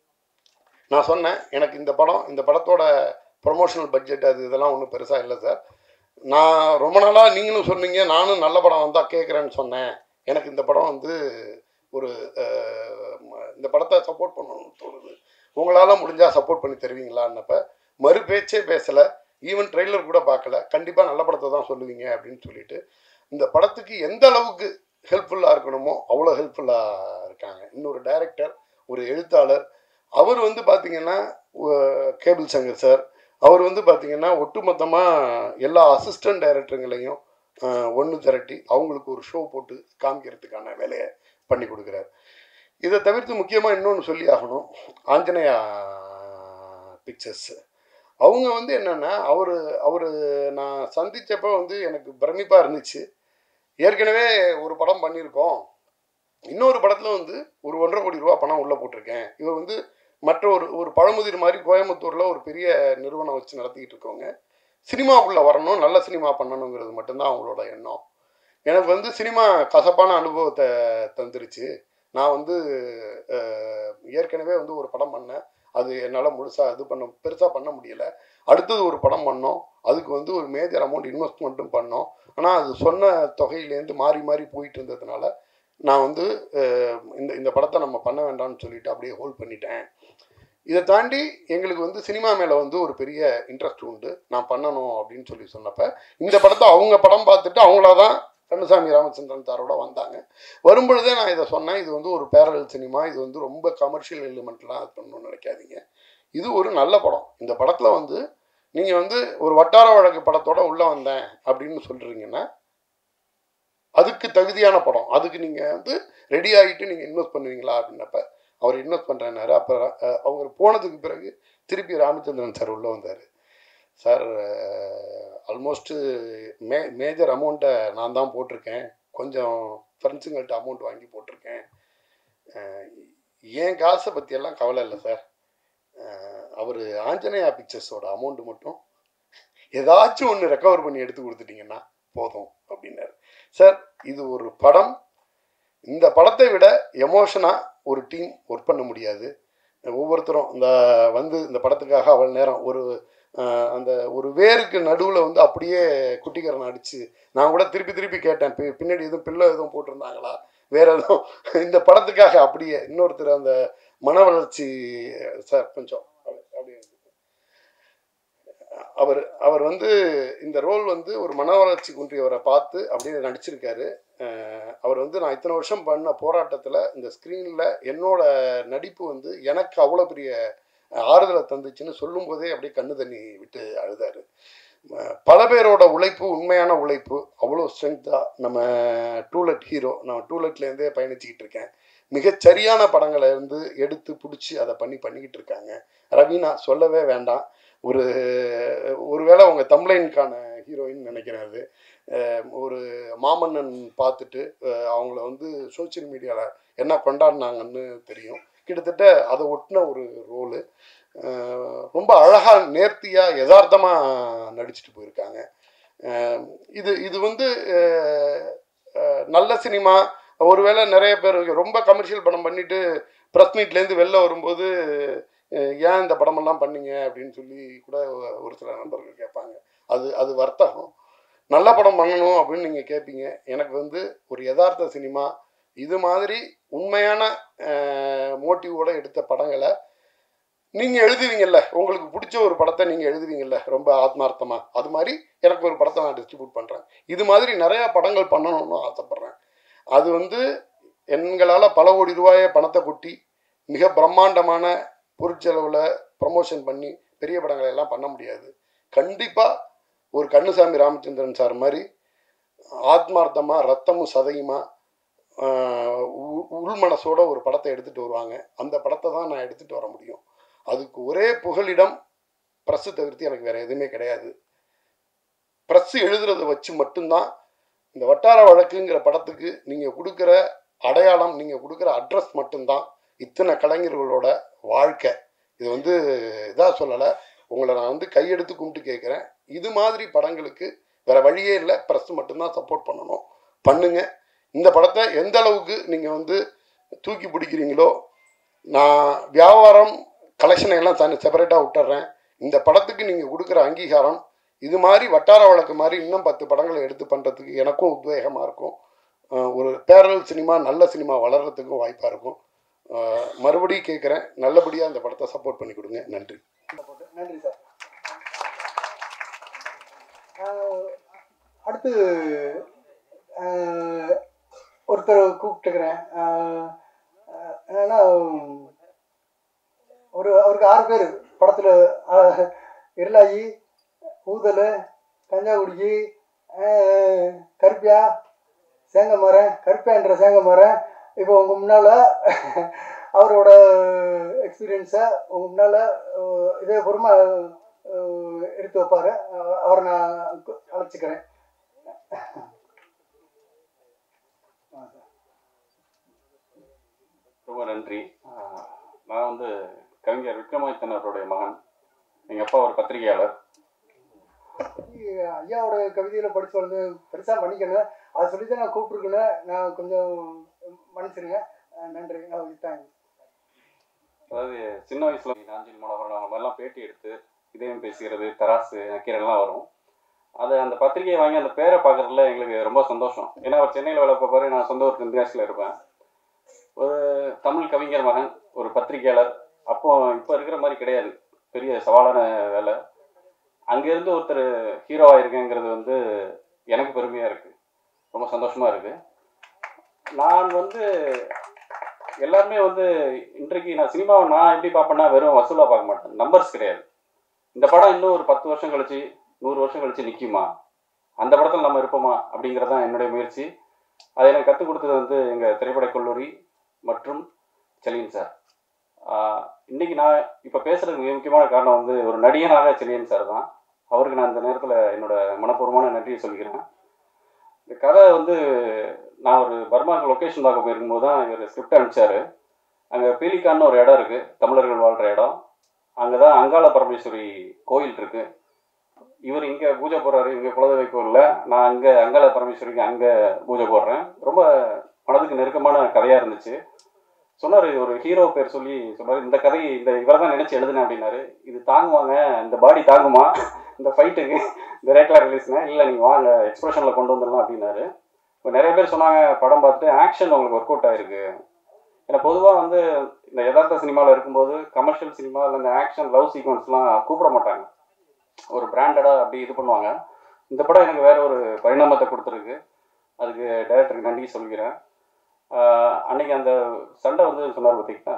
நான் சொன்னேன் எனக்கு இந்த படம் இந்த படத்தோட ப்ரொமோஷனல் பட்ஜெட் அது இதெல்லாம் ஒன்றும் பெருசாக இல்லை சார் நான் ரொம்ப நாளாக நீங்களும் சொன்னீங்க நானும் நல்ல படம் வந்தால் கேட்குறேன்னு சொன்னேன் எனக்கு இந்த படம் வந்து ஒரு அஹ், ம- இந்த படத்தை சப்போர்ட் பண்ணணும்னு தோணுது உங்களால் முடிஞ்சால் சப்போர்ட் பண்ணி தருவீங்களான்னப்ப மறு பேச்சே பேசலை ஈவன் ட்ரெய்லர் கூட பார்க்கல கண்டிப்பாக நல்ல படத்தை தான் சொல்லுவீங்க அப்படின்னு சொல்லிட்டு இந்த படத்துக்கு எந்த அளவுக்கு ஹெல்ப்ஃபுல்லாக இருக்கணுமோ அவ்வளோ ஹெல்ப்ஃபுல்லாக இருக்காங்க இன்னொரு டைரக்டர் ஒரு எழுத்தாளர் அவர் வந்து பார்த்தீங்கன்னா கேபிள் சங்கர் சார் அவர் வந்து பார்த்தீங்கன்னா ஒட்டுமொத்தமாக எல்லா அசிஸ்டன்ட் டைரக்டருங்களையும் ஒன்று திரட்டி அவங்களுக்கு ஒரு ஷோ போட்டு காமிக்கிறதுக்கான வேலையை பண்ணி கொடுக்குறாரு இதை தவிர்த்து முக்கியமாக இன்னொன்று சொல்லி ஆகணும் ஆஞ்சநேயா பிக்சர்ஸ் அவங்க வந்து என்னென்னா அவர் அவர் நான் சந்தித்தப்போ வந்து எனக்கு பிரமிப்பாக இருந்துச்சு ஏற்கனவே ஒரு படம் பண்ணியிருக்கோம் இன்னொரு படத்தில் வந்து ஒரு ஒன்றரை கோடி ரூபா பணம் உள்ளே போட்டிருக்கேன் இவர் வந்து மற்ற ஒரு ஒரு பழமுதிர் மாதிரி கோயம்புத்தூரில் ஒரு பெரிய நிறுவனம் வச்சு நடத்திக்கிட்டு இருக்கவங்க சினிமாவுக்குள்ளே வரணும் நல்ல சினிமா பண்ணணுங்கிறது மட்டும்தான் அவங்களோட எண்ணம் எனக்கு வந்து சினிமா கசப்பான அனுபவத்தை தந்துருச்சு நான் வந்து அஹ், ஏற்கனவே வந்து ஒரு படம் பண்ணேன் அது என்னால் முழுசாக இது பண்ண பெருசாக பண்ண முடியலை அடுத்தது ஒரு படம் பண்ணோம் அதுக்கு வந்து ஒரு மேஜர் அமௌண்ட் இன்வெஸ்ட்மெண்ட்டும் பண்ணோம் ஆனால் அது சொன்ன தொகையிலேருந்து மாறி மாறி போயிட்டு இருந்ததுனால நான் வந்து அஹ், இந்த இந்த படத்தை நம்ம பண்ண வேண்டாம்னு சொல்லிட்டு அப்படியே ஹோல்ட் பண்ணிட்டேன் இதை தாண்டி எங்களுக்கு வந்து சினிமா மேலே வந்து ஒரு பெரிய இன்ட்ரெஸ்ட் உண்டு நான் பண்ணணும் அப்படின்னு சொல்லி சொன்னப்ப இந்த படத்தை அவங்க படம் பார்த்துட்டு அவங்களா தான் கண்ணுசாமி ராமச்சந்திரன் சாரோட வந்தாங்க வரும்பொழுதே நான் இதை சொன்னேன் இது வந்து ஒரு பேரல் சினிமா இது வந்து ரொம்ப கமர்ஷியல் எலிமெண்ட்லாம் அது பண்ணணும்னு நினைக்காதீங்க இது ஒரு நல்ல படம் இந்த படத்தில் வந்து நீங்கள் வந்து ஒரு வட்டார வழக்கு படத்தோட உள்ளே வந்தேன் அப்படின்னு சொல்கிறீங்கன்னா அதுக்கு தகுதியான படம் அதுக்கு நீங்கள் வந்து ரெடி ஆகிட்டு நீங்கள் இன்வெஸ்ட் பண்ணுவீங்களா அப்படின்னப்ப அவர் இன்வெஸ்ட் பண்ணுறேன்னாரு அப்போ அவர் போனதுக்கு பிறகு திருப்பி ராமச்சந்திரன் சார் உள்ளே வந்தார் சார் ஆல்மோஸ்ட்டு மே மேஜர் அமௌண்ட்டை நான் தான் போட்டிருக்கேன் கொஞ்சம் ஃப்ரெண்ட்ஸுங்கள்ட்ட அமௌண்ட் வாங்கி போட்டிருக்கேன் அஹ், என் காசை பற்றியெல்லாம் கவலை இல்லை சார் அவர் ஆஞ்சநேயா பிக்சர்ஸோட அமௌண்ட் மட்டும் ஏதாச்சும் ஒன்று ரெக்கவர் பண்ணி எடுத்து கொடுத்துட்டீங்கன்னா போதும் அப்படின்னாரு சார் இது ஒரு படம் இந்த படத்தை விட எமோஷனாக ஒரு டீம் ஒர்க் பண்ண முடியாது ஒவ்வொருத்தரும் இந்த வந்து இந்த படத்துக்காக அவள் நேரம் ஒரு அஹ், அந்த ஒரு வேருக்கு நடுவில் வந்து அப்படியே குட்டிக்கரனை அடித்து நான் கூட திருப்பி திருப்பி கேட்டேன் பி- பின்னாடி எதுவும் பிள்ளை எதுவும் போட்டிருந்தாங்களா வேற எதுவும் இந்த படத்துக்காக அப்படியே இன்னொருத்தர் அந்த மன வளர்ச்சி சார் கொஞ்சம் அப்படி- அப்படியே அவர் அவர் வந்து இந்த ரோல் வந்து ஒரு மன வளர்ச்சி குன்றியவரை பார்த்து அப்படியே நடிச்சிருக்காரு அஹ் அவர் வந்து நான் இத்தனை வருஷம் பண்ண போராட்டத்தில் இந்த ஸ்க்ரீனில் என்னோட நடிப்பு வந்து எனக்கு அவ்வளோ பெரிய ஆறுதலை தந்துச்சுன்னு சொல்லும்போதே அப்படியே கண்ணு தண்ணி விட்டு அழுதாரு அஹ் பல பேரோட உழைப்பு உண்மையான உழைப்பு அவ்வளோ ஸ்ட்ரென்த்தாக நம்ம டூலெட் ஹீரோ நான் டூலெட்லேருந்தே பயணிச்சுக்கிட்டு இருக்கேன் மிகச் சரியான படங்களை இருந்து எடுத்து பிடிச்சி அதை பண்ணி பண்ணிக்கிட்டு இருக்காங்க ரவீனா சொல்லவே வேண்டாம் ஒரு ஒருவேளை அவங்க தம்ப்ளைனுக்கான ஹீரோயின் நினைக்கிறேன் அது அஹ் ஒரு மாமன்னன் பார்த்துட்டு அஹ் அவங்கள வந்து சோஷியல் மீடியாவில் என்ன கொண்டாடினாங்கன்னு தெரியும் கிட்டத்தட்ட அதை ஒட்டின ஒரு ரோலு ரொம்ப அழகாக நேர்த்தியாக யதார்த்தமாக நடிச்சிட்டு போயிருக்காங்க அஹ் இது இது வந்து அஹ், அஹ், நல்ல சினிமா ஒருவேளை நிறைய பேர் ரொம்ப கமர்ஷியல் படம் பண்ணிட்டு ப்ரெஸ் மீட்லேருந்து வெளில வரும்போது அஹ், ஏன் இந்த படமெல்லாம் பண்ணீங்க அப்படின்னு சொல்லி கூட ஒரு சில நண்பர்கள் கேட்பாங்க அது அது வர்த்தகம் நல்ல படம் பண்ணணும் அப்படின்னு நீங்கள் கேட்பீங்க எனக்கு வந்து ஒரு யதார்த்த சினிமா இது மாதிரி உண்மையான மோட்டிவோட எடுத்த படங்களை நீங்கள் எழுதுவீங்கல்ல உங்களுக்கு பிடிச்ச ஒரு படத்தை நீங்கள் எழுதுவீங்கல்ல ரொம்ப ஆத்மார்த்தமாக அது மாதிரி எனக்கு ஒரு படத்தை நான் டிஸ்ட்ரிபியூட் பண்ணுறேன் இது மாதிரி நிறையா படங்கள் பண்ணணும்னு ஆசைப்பட்றேன் அது வந்து எங்களால் பல கோடி ரூபாயை பணத்தை கொட்டி மிக பிரம்மாண்டமான பொருட்செலவில் ப்ரமோஷன் பண்ணி பெரிய படங்களை எல்லாம் பண்ண முடியாது கண்டிப்பாக ஒரு கண்ணுசாமி ராமச்சந்திரன் சார் மாதிரி ஆத்மார்த்தமாக ரத்தமும் சதையுமா ஆஹ் உ- உள் மனசோட ஒரு படத்தை எடுத்துகிட்டு வருவாங்க அந்த படத்தை தான் நான் எடுத்துகிட்டு வர முடியும் அதுக்கு ஒரே புகலிடம் ப்ரெஸ்ஸு தவிர்த்து எனக்கு வேறு எதுவுமே கிடையாது ப்ரெஸ்ஸு எழுதுறதை வச்சு மட்டும்தான் இந்த வட்டார வழக்குங்கிற படத்துக்கு நீங்கள் கொடுக்குற அடையாளம் நீங்கள் கொடுக்குற அட்ரஸ் மட்டும்தான் இத்தனை கலைஞர்களோட வாழ்க்கை இது வந்து இதாக சொல்லலை உங்களை நான் வந்து கையெடுத்து கும்பிட்டு கேட்குறேன் இது மாதிரி படங்களுக்கு வேற வழியே இல்லை ப்ரெஸ் மட்டும்தான் சப்போர்ட் பண்ணணும் பண்ணுங்க இந்த படத்தை எந்த அளவுக்கு நீங்கள் வந்து தூக்கி பிடிக்கிறீங்களோ நான் வியாபாரம் கலெக்ஷனை எல்லாம் தனி செப்பரேட்டாக விட்டுறேன் இந்த படத்துக்கு நீங்கள் கொடுக்குற அங்கீகாரம் இது மாதிரி வட்டார வழக்கு மாதிரி இன்னும் பத்து படங்களை எடுத்து பண்ணுறதுக்கு எனக்கும் உத்வேகமாக இருக்கும் அஹ் ஒரு பேரல் சினிமா நல்ல சினிமா வளர்கிறதுக்கும் வாய்ப்பாக இருக்கும் அஹ் மறுபடியும் கேட்குறேன் நல்லபடியாக இந்த படத்தை சப்போர்ட் பண்ணி கொடுங்க நன்றி நன்றி சார் ஆஹ் அடுத்து ஆஹ் ஒருத்தர் கூப்பிட்டுக்கிறேன் ஆஹ் ஆஹ் என்னன்னா ஒரு அவருக்கு ஆறு பேர் படத்தில் இருளாயி ஊதல் கஞ்சா குடிக்கி ஆஹ் கருப்பியா சேங்க மரம் கருப்பியான்ற சேங்க மரம் இப்போ உங்கள் முன்னால் அவரோட எக்ஸ்பீரியன்ஸை உங்கள் முன்னால் இதே பொறுமை எடுத்து வைப்பார் அவரை நான் கு- அழைச்சிக்கிறேன் ரொம்ப நன்றி ஆஹ் நான் வந்து கவிஞர் விக்ரமாதித்தனருடைய மகன் எங்கள் அப்பா ஒரு பத்திரிகையாளர் ஐயாவோட கவிதையில் படித்து வந்து பெருசாக பண்ணிக்கணும் அதை சொல்லி தான் நான் கூப்பிட்ருக்கேன் நான் கொஞ்சம் மன்னிச்சிருங்க அஹ் நன்றி தேங்க்ஸ் அதாவது சின்ன வயசுல நாஞ்சில் மனோகரன் அவங்க மாதிரிலாம் பேட்டி எடுத்து இதயம் பேசுகிறது தராசு நக்கீரெல்லாம் வரும் அது அந்த பத்திரிகையை வாங்கி அந்த பேரை பார்க்கறதுல எங்களுக்கு ரொம்ப சந்தோஷம் ஏன்னா அவர் சென்னையில் வேலை பார்ப்பாரு நான் சொந்த ஊர் தென்காசியில் இருப்பேன் ஒரு தமிழ் கவிஞர் மகன் ஒரு பத்திரிகையாளர் அப்போ இப்போ இருக்கிற மாதிரி கிடையாது பெரிய சவாலான வேலை அங்கேருந்து ஒருத்தர் ஹீரோவாக இருக்கேங்கிறது வந்து எனக்கு பெருமையாக இருக்குது ரொம்ப சந்தோஷமாக இருக்குது நான் வந்து எல்லாருமே வந்து இன்றைக்கு நான் சினிமாவை நான் எப்படி பார்ப்பேன்னா வெறும் வசூலாக பார்க்க மாட்டேன் நம்பர்ஸ் கிடையாது இந்த படம் இன்னும் ஒரு பத்து வருஷம் கழிச்சு நூறு வருஷம் கழிச்சு நிற்குமா அந்த படத்தில் நம்ம இருப்போமா அப்படிங்கிறது தான் என்னுடைய முயற்சி அதை எனக்கு கற்றுக் கொடுத்தது வந்து எங்கள் திரைப்படக் கல்லூரி மற்றும் செலியன் சார் ஆஹ் இன்னைக்கு நான் இப்போ பேசுறதுக்கு மிக முக்கியமான காரணம் வந்து ஒரு நடிகனாக செலியன் சார் தான் அவருக்கு நான் இந்த நேரத்தில் என்னோட மனப்பூர்வமான நன்றியை சொல்லிக்கிறேன் இந்த கதை வந்து நான் ஒரு பர்மாக்கு லொக்கேஷன் பார்க்க போயிருக்கும்போது தான் இவர் ஸ்கிரிப்ட் அனுப்பிச்சாரு அங்கே பீலிக்கான்னு ஒரு இடம் இருக்குது தமிழர்கள் வாழ்கிற இடம் அங்கே தான் அங்காள பரமேஸ்வரி கோயில் இருக்குது இவர் இங்கே பூஜை போடுறாரு இங்கே குலதெய்வ கோயிலில் நான் அங்கே அங்காள பரமேஸ்வரிக்கு அங்கே பூஜை போடுறேன் ரொம்ப மனதுக்கு நெருக்கமான கதையாக இருந்துச்சு சொன்னார் ஒரு ஹீரோ பேர் சொல்லி சொன்னார் இந்த கதை இந்த இவரை தான் நினச்சி எழுதுனேன் அப்படின்னாரு இது தாங்குவாங்க இந்த பாடி தாங்குமா இந்த ஃபைட்டுக்கு இந்த ரேட்டில் ரிலீஸ்னா இல்லை நீங்கள் வாங்க எக்ஸ்பிரஷனில் கொண்டு வந்துடலாம் அப்படின்னாரு இப்போ நிறைய பேர் சொன்னாங்க படம் பார்த்துட்டு ஆக்ஷன் உங்களுக்கு ஒர்க் அவுட் ஆயிருக்கு ஏன்னா பொதுவாக வந்து இந்த யதார்த்த சினிமாவில் இருக்கும்போது கமர்ஷியல் சினிமா இல்லை இந்த ஆக்ஷன் லவ் சீக்வன்ஸ்லாம் கூப்பிட மாட்டாங்க ஒரு பிராண்டடாக அப்படி இது பண்ணுவாங்க இந்த படம் எனக்கு வேற ஒரு பரிணாமத்தை கொடுத்துருக்கு அதுக்கு டைரக்டருக்கு நன்றி சொல்கிறேன் ஆஹ் அன்னைக்கு அந்த சண்டை வந்து சொன்னார் பார்த்தீங்களா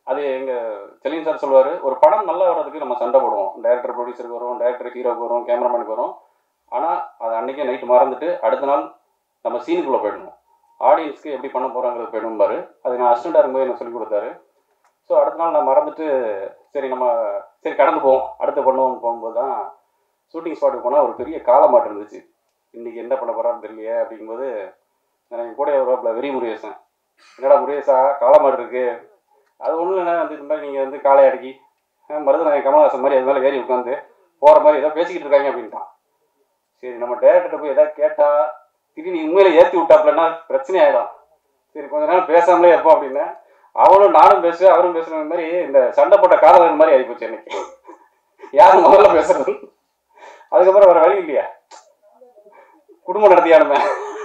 அது எங்கள் செலின் சார் சொல்லுவார் ஒரு படம் நல்லா வர்றதுக்கு நம்ம சண்டை போடுவோம் டேரக்டர் ப்ரொடியூசருக்கு வரும் டேரக்டர் ஹீரோக்கு வரும் கேமராமேனுக்கு வரும் ஆனால் அது அன்றைக்கே நைட்டு மறந்துட்டு அடுத்த நாள் நம்ம சீனுக்குள்ளே போயிடணும் ஆடியன்ஸ்க்கு எப்படி பண்ண போகிறாங்கிறது போயிடும்பாரு அது நான் அசிஸ்டண்டாக இருக்கும்போது எனக்கு சொல்லிக் கொடுத்தாரு ஸோ அடுத்த நாள் நான் மறந்துட்டு சரி நம்ம சரி கடந்து போவோம் அடுத்து பண்ணுவோம் போகும்போது தான் ஷூட்டிங் ஸ்பாட்டுக்கு போனால் ஒரு பெரிய காலமாட்டு இருந்துச்சு இன்றைக்கி என்ன பண்ண போகிறான்னு தெரியலையே அப்படிங்கும்போது எனக்கு கூட வருவாப்புல வெறி முருகேசன் என்னடா முருகேசா காலமாடு இருக்கு அது ஒன்றும் இல்லைண்ணா வந்து இந்த மாதிரி நீங்கள் வந்து காலை அடக்கி மருதநாயகம் கமலஹாசன் மாதிரி அது மேலே ஏறி உட்காந்து போகிற மாதிரி ஏதோ பேசிக்கிட்டு இருக்காங்க அப்படின்ட்டான் சரி நம்ம டேரக்டர்கிட்ட போய் எதாவது கேட்டால் திடீர்னு உண்மையில ஏற்றி விட்டாப்புலன்னா பிரச்சனை ஆகிடும் சரி கொஞ்ச நேரம் பேசாமலே இருப்போம் அப்படின்னு அவனும் நானும் பேசுவேன் அவரும் பேசுகிற மாதிரி இந்த சண்டை போட்ட காதலன் மாதிரி ஆகிப்போச்சு எனக்கு யார் முதல்ல பேசுறது அதுக்கப்புறம் வேற வழி இல்லையா குடும்பம் நடத்தியானுமே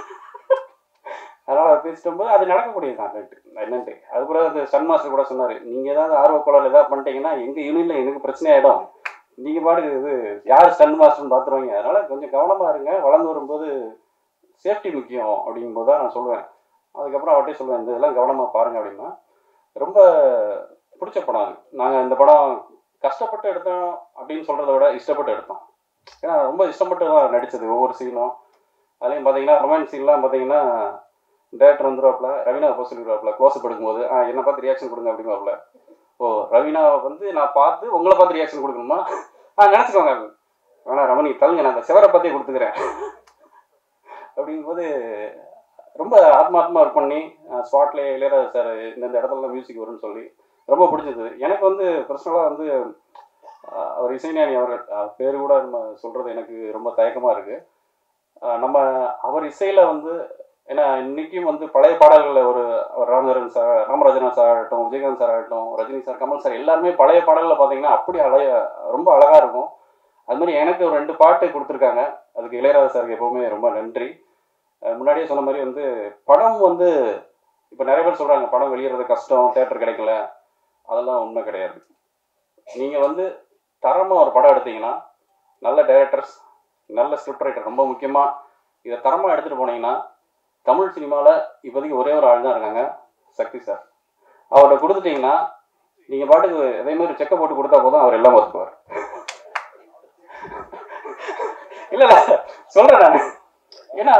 அதனால அதை பேசிட்டு போது அது நடக்கக்கூடிய கான்டென்ட் என்னன்ட்டு அது கூட அந்த சன் மாஸ்டர் கூட சொன்னார் நீங்கள் ஏதாவது ஆர்வ கோளாறு ஏதாவது பண்ணிட்டீங்கன்னா எங்கள் யூனியனில் எனக்கு பிரச்சனை ஆகிடும் நீங்கள் பாட்டுக்கு இது யார் ஸ்டன் மாஸ்டர்னு பார்த்துருவாங்க அதனால கொஞ்சம் கவனமாக இருங்க வளர்ந்து வரும்போது சேஃப்டி முக்கியம் அப்படிங்கும்போது தான் நான் சொல்லுவேன் அதுக்கப்புறம் அவர்கிட்டே சொல்லுவேன் இந்த இதெல்லாம் கவனமாக பாருங்க அப்படின்னா ரொம்ப பிடிச்ச படம் அது நாங்கள் இந்த படம் கஷ்டப்பட்டு எடுத்தோம் அப்படின்னு சொல்கிறத விட இஷ்டப்பட்டு எடுத்தோம் ஏன்னா ரொம்ப இஷ்டப்பட்டு தான் நடித்தது ஒவ்வொரு சீனும் அதுலேயும் பார்த்தீங்கன்னா ரொமான்ஸ் சீன்லாம் பார்த்தீங்கன்னா டேரக்டர் வந்துருவாப்புல ரவீனா போக சொல்லிடுவாப்புல க்ளோஸ் எடுக்கும்போது ஆ என்ன பார்த்து ரியாக்ஷன் கொடுங்க அப்படிங்குவாப்புல ஓ ரவீனாவை வந்து நான் பார்த்து உங்களை பார்த்து ரியாக்ஷன் கொடுக்கணுமா ஆ நினச்சிக்கோங்க வேணா ரமணி தள்ளுங்க நான் அந்த சிவரை பார்த்தே கொடுத்துக்கிறேன் அப்படிங்கும்போது ரொம்ப ஆத்மாத்மா ஒர்க் பண்ணி ஸ்பாட்லேயே இளையராஜா சார் இந்தந்த இடத்துல மியூசிக் வரும்னு சொல்லி ரொம்ப பிடிச்சது எனக்கு வந்து பர்சனலாக வந்து ஆஹ், அவர் இசைஞானி அவர்கள் ஆஹ், பேர் கூட நம்ம சொல்கிறது எனக்கு ரொம்ப தயக்கமாக இருக்குது நம்ம அவர் இசையில் வந்து ஏன்னா இன்னைக்கும் வந்து பழைய பாடல்களில் ஒரு அவர் ராமதரன் சார் ராமராஜன் சார் ஆகட்டும் விஜயகாந்த் சார் ஆகட்டும் ரஜினி சார் கமல் சார் எல்லாருமே பழைய பாடல்களில் பார்த்தீங்கன்னா அப்படி அழக ரொம்ப அழகாக இருக்கும் அது மாதிரி எனக்கு ஒரு ரெண்டு பாட்டு கொடுத்துருக்காங்க அதுக்கு இளையராஜா சாருக்கு எப்போவுமே ரொம்ப நன்றி அஹ் முன்னாடியே சொன்ன மாதிரி வந்து படம் வந்து இப்போ நிறைய பேர் சொல்கிறாங்க படம் வெளியிடுறது கஷ்டம் தேட்டர் கிடைக்கல அதெல்லாம் உண்மை கிடையாது நீங்கள் வந்து தரமாக ஒரு படம் எடுத்தீங்கன்னா நல்ல டைரக்டர்ஸ் நல்ல ஸ்கிரிப்ட் ரைட்டர் ரொம்ப முக்கியமாக இதை தரமாக எடுத்துகிட்டு போனீங்கன்னா தமிழ் சினிமாவில் இப்போதைக்கு ஒரே ஒரு ஆள் தான் இருக்காங்க சக்தி சார் அவர்கிட்ட கொடுத்துட்டீங்கன்னா நீங்கள் பாட்டுக்கு அதே மாதிரி செக்கை போட்டு கொடுத்தா போதும் அவர் எல்லாம் ஒத்துக்குவார் இல்லை இல்லை சொல்கிறேன் நான் ஏன்னா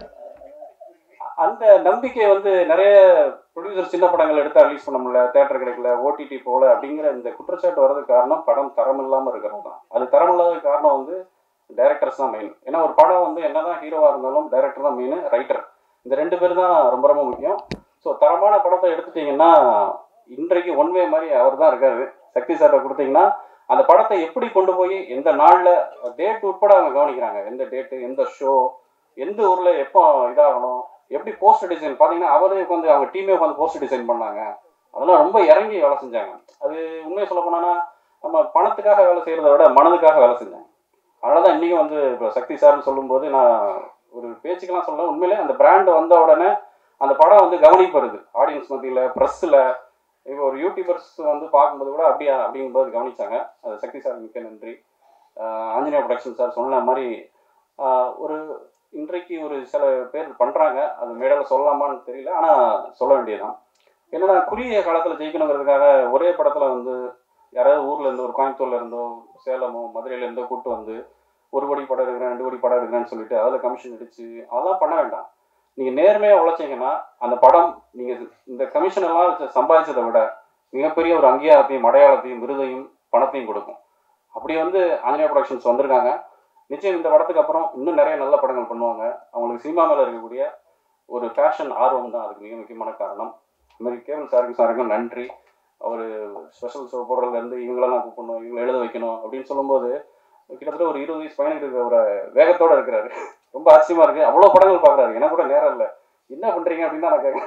அந்த நம்பிக்கை வந்து நிறைய ப்ரொடியூசர் சின்ன படங்கள் எடுத்து ரிலீஸ் பண்ண முடியல தேட்டர் கிடைக்கல ஓடிடி போல அப்படிங்கிற இந்த குற்றச்சாட்டு வர்றதுக்கு காரணம் படம் தரம் இல்லாமல் இருக்கிறது தான் அது தரம் இல்லாத காரணம் வந்து டைரக்டர்ஸ் தான் மெயின் ஏன்னா ஒரு படம் வந்து என்னதான் ஹீரோவாக இருந்தாலும் டைரக்டர் தான் மெயின் ரைட்டர் இந்த ரெண்டு பேர் தான் ரொம்ப ரொம்ப முக்கியம் ஸோ தரமான படத்தை எடுத்துட்டீங்கன்னா இன்றைக்கு ஒன்வே மாதிரி அவர் தான் இருக்காரு சக்தி சார்ட்ட கொடுத்தீங்கன்னா அந்த படத்தை எப்படி கொண்டு போய் எந்த நாளில் டேட் உட்பட அவங்க கவனிக்கிறாங்க எந்த டேட்டு எந்த ஷோ எந்த ஊரில் எப்போ இதாகணும் எப்படி போஸ்டர் டிசைன் பார்த்தீங்கன்னா அவரே உட்காந்து அவங்க டீமே உட்காந்து போஸ்டர் டிசைன் பண்ணாங்க அதெல்லாம் ரொம்ப இறங்கி வேலை செஞ்சாங்க அது உண்மையை சொல்ல போனோன்னா நம்ம பணத்துக்காக வேலை செய்கிறத விட மனதுக்காக வேலை செஞ்சாங்க அதனால தான் இன்றைக்கும் வந்து இப்போ சக்தி சார்னு சொல்லும்போது நான் ஒரு பேச்சுக்கெல்லாம் சொல்ல உண்மையிலே அந்த பிராண்ட் வந்த உடனே அந்த படம் வந்து கவனிப்பு வருது ஆடியன்ஸ் மத்தியில் ப்ரெஸ்ஸில் இப்போ ஒரு யூடியூபர்ஸ் வந்து பார்க்கும்போது கூட அப்படியா அப்படிங்கும்போது கவனிச்சாங்க அது சக்தி சார் மிக்க நன்றி ஆஹ் ஆஞ்சநேய ப்ரொடக்ஷன் சார் சொன்ன மாதிரி ஆஹ் ஒரு இன்றைக்கு ஒரு சில பேர் பண்ணுறாங்க அது மேடையில் சொல்லலாமான்னு தெரியல ஆனால் சொல்ல வேண்டியதுதான் என்னன்னா குறுகிய காலத்தில் ஜெயிக்கணுங்கிறதுக்காக ஒரே படத்தில் வந்து யாராவது ஊர்ல இருந்து ஒரு கோயம்புத்தூர்ல இருந்தோ சேலமோ மதுரையில இருந்தோ கூட்டு வந்து ஒரு கோடி படம் எடுக்கிறேன் ரெண்டு கோடி படம் எடுக்கிறேன்னு சொல்லிட்டு அதில் கமிஷன் அடிச்சு அதெல்லாம் பண்ண வேண்டாம் நீங்கள் நேர்மையாக உழைச்சீங்கன்னா அந்த படம் நீங்கள் இந்த கமிஷன் எல்லாம் வச்சு சம்பாதிச்சதை விட மிகப்பெரிய ஒரு அங்கீகாரத்தையும் அடையாளத்தையும் விருதையும் பணத்தையும் கொடுக்கும் அப்படி வந்து ஆஞ்சநேய ப்ரொடக்ஷன்ஸ் வந்திருக்காங்க நிச்சயம் இந்த படத்துக்கு அப்புறம் இன்னும் நிறைய நல்ல படங்கள் பண்ணுவாங்க அவங்களுக்கு சினிமா மேலே இருக்கக்கூடிய ஒரு ஃபேஷன் ஆர்வம் தான் அதுக்கு மிக முக்கியமான காரணம் இந்த மாதிரி கேவல் சாருக்கு சாருக்கும் நன்றி அவர் ஸ்பெஷல் ஷோ போடுறதுலேருந்து இவங்களெல்லாம் கூப்பிடணும் இவங்க எழுத வைக்கணும் அப்படின்னு சொல்லும்போது கிட்டத்தட்ட ஒரு இருபது வயசு பையனுக்கு இருக்கிற ஒரு வேகத்தோட இருக்கிறாரு ரொம்ப ஆச்சரியமா இருக்கு அவ்வளோ படங்கள் பார்க்குறாரு எனக்கு கூட நேரம் இல்லை என்ன பண்றீங்க அப்படின்னு தான் நான் கேட்குறேன்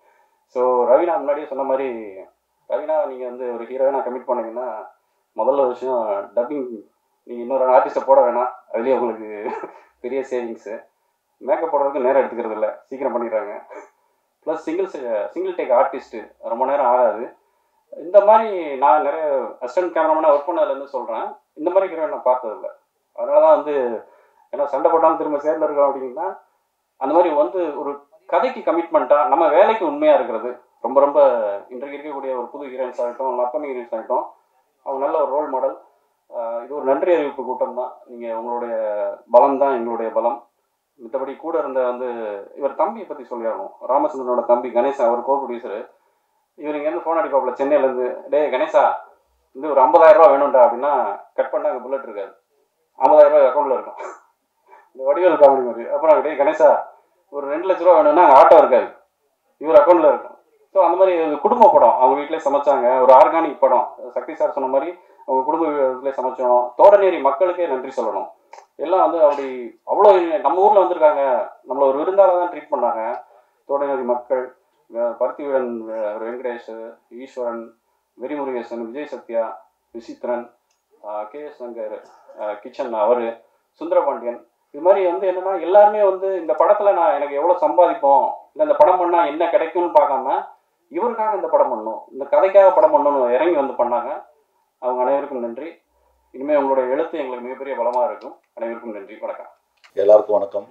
ஸோ ரவினா முன்னாடியே சொன்ன மாதிரி ரவினா நீங்கள் வந்து ஒரு ஹீரோயினா கமிட் பண்ணீங்கன்னா முதல்ல விஷயம் டப்பிங் நீங்கள் இன்னொரு ஆர்டிஸ்ட்டை போட வேணாம் அதுலேயே உங்களுக்கு பெரிய சேவிங்ஸு மேக்கப் போடுறதுக்கு நேரம் எடுத்துக்கிறது இல்லை சீக்கிரம் பண்ணிடுறாங்க plus single single take artist ரொம்ப நேரம் ஆகாது இந்த மாதிரி நான் நிறைய அசிஸ்டன்ட் கேமராமேனாக ஒர்க் பண்ணதுலேருந்து சொல்கிறேன் இந்த மாதிரி ஹீரோயின் நான் பார்த்ததில்ல அதனால தான் வந்து ஏன்னா சண்டை போட்டாலும் திரும்ப சேர்ந்து இருக்கோம் அப்படின்னா அந்த மாதிரி வந்து ஒரு கதைக்கு கமிட்மெண்ட்டாக நம்ம வேலைக்கு உண்மையாக இருக்கிறது ரொம்ப ரொம்ப இன்றைக்கு இருக்கக்கூடிய ஒரு புது ஹீரோயின்ஸ் ஆகட்டும் அப்பமிங் ஹீரோயின்ஸ் ஆகட்டும் அவங்க நல்ல ஒரு ரோல் மாடல் இது ஒரு நன்றி அறிவிப்பு கூட்டம் தான் நீங்கள் உங்களுடைய பலம் தான் எங்களுடைய பலம் மத்தபடி கூட இருந்த வந்து இவர் தம்பியை பற்றி சொல்லிடணும் ராமச்சந்திரனோட தம்பி கணேசன் அவர் கோ ப்ரொடியூசர் இவர் இங்கேருந்து ஃபோன் அடிப்பாப்புல சென்னையிலேருந்து டேய் கணேசா இது ஒரு 50000 ரூபா வேணும்டா அப்படின்னா கட் பண்ணா அங்கே புல்லட் இருக்காது 50000 ரூபாய் அக்கௌண்ட்டில் இருக்கும் இந்த வடிவேல் காமெடி மாதிரி அப்புறம் டேய் கணேசா ஒரு ரெண்டு லட்ச ரூபா வேணும்னா அங்கே ஆட்டோ இருக்காது இவர் அக்கௌண்ட்டில் இருக்கும் ஸோ அந்த மாதிரி ஒரு குடும்ப படம் அவங்க வீட்டிலே சமைச்சாங்க ஒரு ஆர்கானிக் படம் சக்தி சார் சொன்ன மாதிரி அவங்க குடும்ப வீட்டிலே சமைச்சோம் தோடநேரி மக்களுக்கே நன்றி சொல்லணும் எல்லாம் வந்து அப்படி அவ்வளோ நம்ம ஊரில் வந்திருக்காங்க நம்மளை ஒரு விருந்தாளர் தான் ட்ரீட் பண்ணாங்க தோடநேரி மக்கள் அஹ் பருத்திவீரன் அஹ் வெங்கடேஷ் ஈஸ்வரன் வெறிமுருகேசன் விஜய் சத்யா விசித்ரன் கே எஸ் சங்கர் அஹ் கிச்சன் அவர் சுந்தரபாண்டியன் இது மாதிரி வந்து என்னன்னா எல்லாருமே வந்து இந்த படத்துல நான் எனக்கு எவ்வளவு சம்பாதிப்போம் இல்லை இந்த படம் பண்ணா என்ன கிடைக்கும்னு பார்க்காம இவருக்காக இந்த படம் பண்ணணும் இந்த கதைக்காக படம் பண்ணணும்னு இறங்கி வந்து பண்ணாங்க அவங்க அனைவருக்கும் நன்றி இனிமே உங்களோட எழுத்து எங்களுக்கு மிகப்பெரிய பலமா இருக்கும் அனைவருக்கும் நன்றி வணக்கம் எல்லாருக்கும் வணக்கம்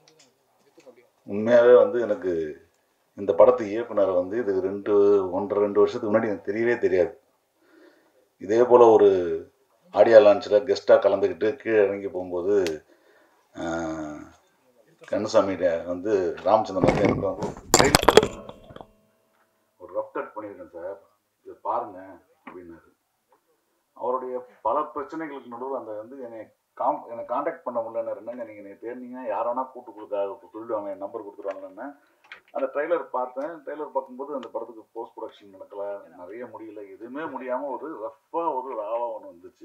உண்மையாகவே வந்து எனக்கு இந்த படத்து இயக்குனர் வந்து இது ரெண்டு ஒன்றரை ரெண்டு வருஷத்துக்கு முன்னாடி எனக்கு தெரியவே தெரியாது இதே போல் ஒரு ஆடியோ லான்ச்சில் கெஸ்ட்டாக கலந்துக்கிட்டு கீழே இறங்கி போகும்போது ஆஹ், கண்ணசாமி வந்து ராமச்சந்திரன் வந்து எனக்கு வந்து ஒரு trailer ஒரு ரஃப் கட் பண்ணியிருக்கேன் சார் இதை பாருங்க அப்படின்னாரு அவருடைய பல பிரச்சனைகளுக்கு நடுவில் அந்த வந்து என்னை காம் என்னை காண்டாக்ட் பண்ண முடியலன்னு என்னங்க நீங்கள் என்னை தேடினீங்க யார் வேணா கூட்டு கொடுக்க சொல்லிடுவாங்க என் நம்பர் கொடுத்துருவாங்கன்னு அந்த ட்ரெய்லர் பார்த்தேன் ட்ரெய்லர் பார்க்கும்போது அந்த படத்துக்கு போஸ்ட் ப்ரொடக்ஷன் நடக்கல நிறைய முடியல எதுவுமே முடியாமல் ஒரு ரஃப்பாக ஒரு ராவா ஒன்று வந்துச்சு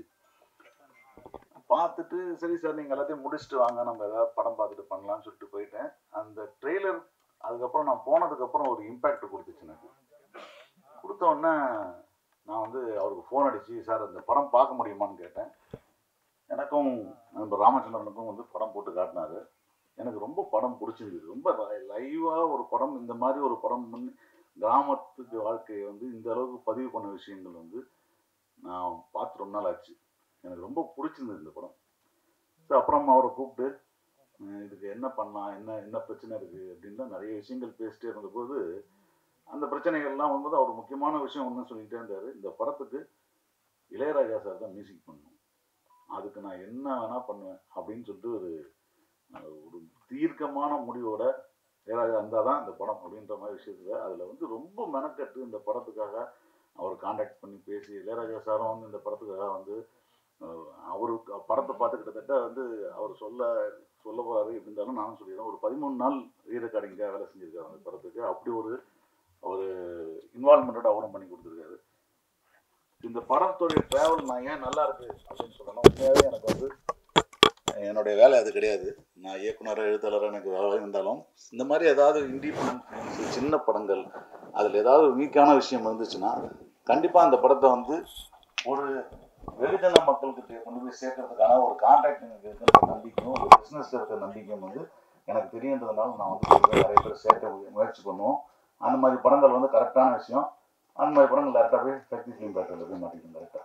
பார்த்துட்டு சரி சார் நீங்கள் எல்லாத்தையும் முடிச்சுட்டு வாங்க நம்ம ஏதாவது படம் பார்த்துட்டு பண்ணலாம்னு சொல்லிட்டு போயிட்டேன் அந்த ட்ரெய்லர் அதுக்கப்புறம் நான் போனதுக்கப்புறம் ஒரு இம்பேக்ட் கொடுத்துச்சு எனக்கு கொடுத்த உடனே நான் வந்து அவருக்கு ஃபோன் அடித்து சார் அந்த படம் பார்க்க முடியுமான்னு கேட்டேன் எனக்கும் நம்ம ராமச்சந்திரனுக்கும் வந்து படம் போட்டு காட்டினாரு எனக்கு ரொம்ப படம் பிடிச்சிருந்தது ரொம்ப லைவாக ஒரு படம் இந்த மாதிரி ஒரு படம் முன் கிராமத்துக்கு வாழ்க்கையை வந்து இந்த அளவுக்கு பதிவு பண்ண விஷயங்கள் வந்து நான் பார்த்து ரொம்ப நாள் ஆச்சு எனக்கு ரொம்ப பிடிச்சிருந்தது இந்த படம் ஸோ அப்புறம் அவரை கூப்பிட்டு அஹ் இதுக்கு என்ன பண்ணலாம் என்ன என்ன பிரச்சனை இருக்குது அப்படின்னு நிறைய விஷயங்கள் பேசிட்டே இருந்தபோது அந்த பிரச்சனைகள்லாம் வரும்போது அவர் முக்கியமான விஷயம் ஒன்று சொல்லிக்கிட்டே இருந்தார் இந்த படத்துக்கு இளையராஜா சார் தான் மியூசிக் பண்ணணும் அதுக்கு நான் என்ன வேணா பண்ணுவேன் அப்படின்னு சொல்லிட்டு ஒரு அஹ், ஒரு தீர்க்கமான முடிவோட இளையராஜா இருந்தால் தான் இந்த படம் அப்படின்ற மாதிரி விஷயத்தில் அதில் வந்து ரொம்ப மெனக்கட்டு இந்த படத்துக்காக அவர் காண்டாக்ட் பண்ணி பேசி இளையராஜா சாரும் வந்து இந்த படத்துக்காக வந்து அஹ், அவருக்கு படத்தை பார்த்து கிட்டத்தட்ட வந்து அவர் சொல்ல சொல்ல போறாரு எப்படி இருந்தாலும் நானும் சொல்லிடுறேன் ஒரு பதிமூணு நாள் ரீ ரெக்கார்டிங்காக வேலை செஞ்சிருக்காரு அந்த படத்துக்கு அப்படி ஒரு ஒரு இன்வால்மெண்ட்டோட அவரும் பண்ணி கொடுத்துருக்காரு இந்த படத்துடைய ட்ராவல் நான் ஏன் நல்லா இருக்கு அப்படின்னு சொல்லணும் உண்மையாகவே எனக்கு வந்து என்னுடைய வேலை அது கிடையாது நான் இயக்குனர் எழுத்தாளர் எனக்கு வேலை இருந்தாலும் இந்த மாதிரி ஏதாவது இண்டிபெண்ட் சின்ன படங்கள் அதில் ஏதாவது வீக்கான விஷயம் இருந்துச்சுன்னா கண்டிப்பாக அந்த படத்தை வந்து ஒரு வெகுஜன மக்கள்கிட்ட கொண்டு போய் சேர்க்கறதுக்கான ஒரு கான்ட்ராக்ட் எனக்கு இருக்குன்ற நம்பிக்கையும் ஒரு பிஸ்னஸ் இருக்கிற நம்பிக்கையும் வந்து எனக்கு தெரியுன்றதுனால நான் வந்து இதுல நிறைய பேர் சேர்க்க முயற்சி பண்ணுவோம் அந்த மாதிரி படங்கள் வந்து கரெக்டான விஷயம் அந்த மாதிரி படங்கள் டேரெக்டாக போய் சக்தி ஃபிலிம் பேட்டரியில் போய் மாட்டிக்கணும் கரெக்டாக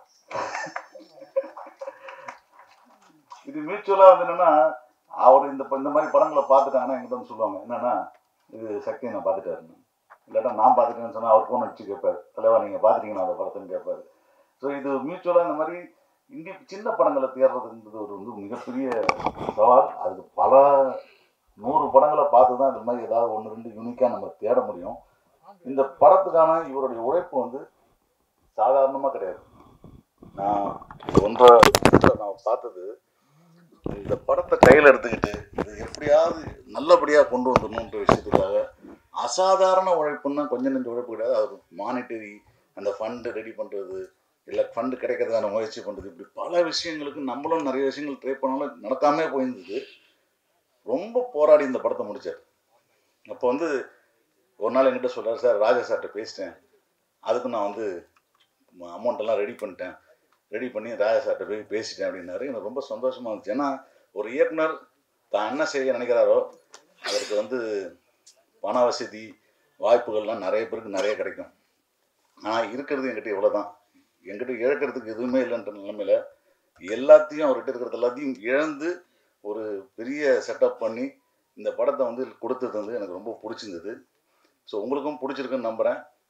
இது மியூச்சுவலாக வந்து என்னன்னா அவர் இந்த இந்த மாதிரி படங்களை பார்த்துட்டாங்கன்னா எங்கிட்ட வந்து சொல்லுவாங்க என்னன்னா இது சக்தி நான் பார்த்துட்டாருன்னு இல்லாட்டா நான் பார்த்துட்டேன்னு சொன்னால் அவர் ஃபோன் அடிச்சு கேட்பார் தலைவா நீங்கள் பார்த்துட்டீங்கன்னா அந்த படத்துன்னு கேட்பாரு ஸோ இது மியூச்சுவலாக இந்த மாதிரி இண்டி சின்ன படங்களை தேடுறதுன்றது ஒரு வந்து மிகப்பெரிய சவால் அதுக்கு பல நூறு படங்களை பார்த்து தான் இந்த மாதிரி ஏதாவது ஒன்று ரெண்டு யூனிக்காக நம்ம தேட முடியும் இந்த படத்துக்கான இவருடைய உழைப்பு வந்து சாதாரணமாக கிடையாது நான் ஒன்றரை வருஷத்துல நான் பார்த்தது இந்த படத்தை கையில் எடுத்துக்கிட்டு இது எப்படியாவது நல்லபடியாக கொண்டு வந்துடணுன்ற விஷயத்துக்காக அசாதாரண உழைப்புன்னா கொஞ்சம் நெஞ்ச உழைப்பு கிடையாது அது மானிட்டரி அந்த ஃபண்டு ரெடி பண்ணுறது இல்லை ஃபண்டு கிடைக்கிறதுக்கான முயற்சி பண்ணுறது இப்படி பல விஷயங்களுக்கு நம்மளும் நிறைய விஷயங்கள் ட்ரை பண்ணாலும் நடக்காமே போயிருந்தது ரொம்ப போராடி இந்த படத்தை முடிச்சார் அப்போ வந்து ஒரு நாள் என்கிட்ட சொல்றாரு சார் ராஜா சார்கிட்ட பேசிட்டேன் அதுக்கு நான் வந்து அமௌண்ட் எல்லாம் ரெடி பண்ணிட்டேன் ரெடி பண்ணி ராஜா சார்கிட்ட போய் பேசிட்டேன் அப்படின்னாரு எனக்கு ரொம்ப சந்தோஷமா இருந்துச்சு ஏன்னா ஒரு இயக்குனர் தான் என்ன செய்ய நினைக்கிறாரோ அதற்கு வந்து பண வசதி வாய்ப்புகள்லாம் நிறைய பேருக்கு நிறைய கிடைக்கும் ஆனால் இருக்கிறது என்கிட்ட இவ்வளோ தான் என்கிட்ட இழக்கிறதுக்கு எதுவுமே இல்லைன்ற நிலைமையில எல்லாத்தையும் அவர்கிட்ட இருக்கிறது எல்லாத்தையும் இழந்து ஒரு பெரிய செட்டப் பண்ணி இந்த படத்தை வந்து கொடுத்தது வந்து எனக்கு ரொம்ப பிடிச்சிருந்தது ஸோ உங்களுக்கும் பிடிச்சிருக்குன்னு நம்புகிறேன்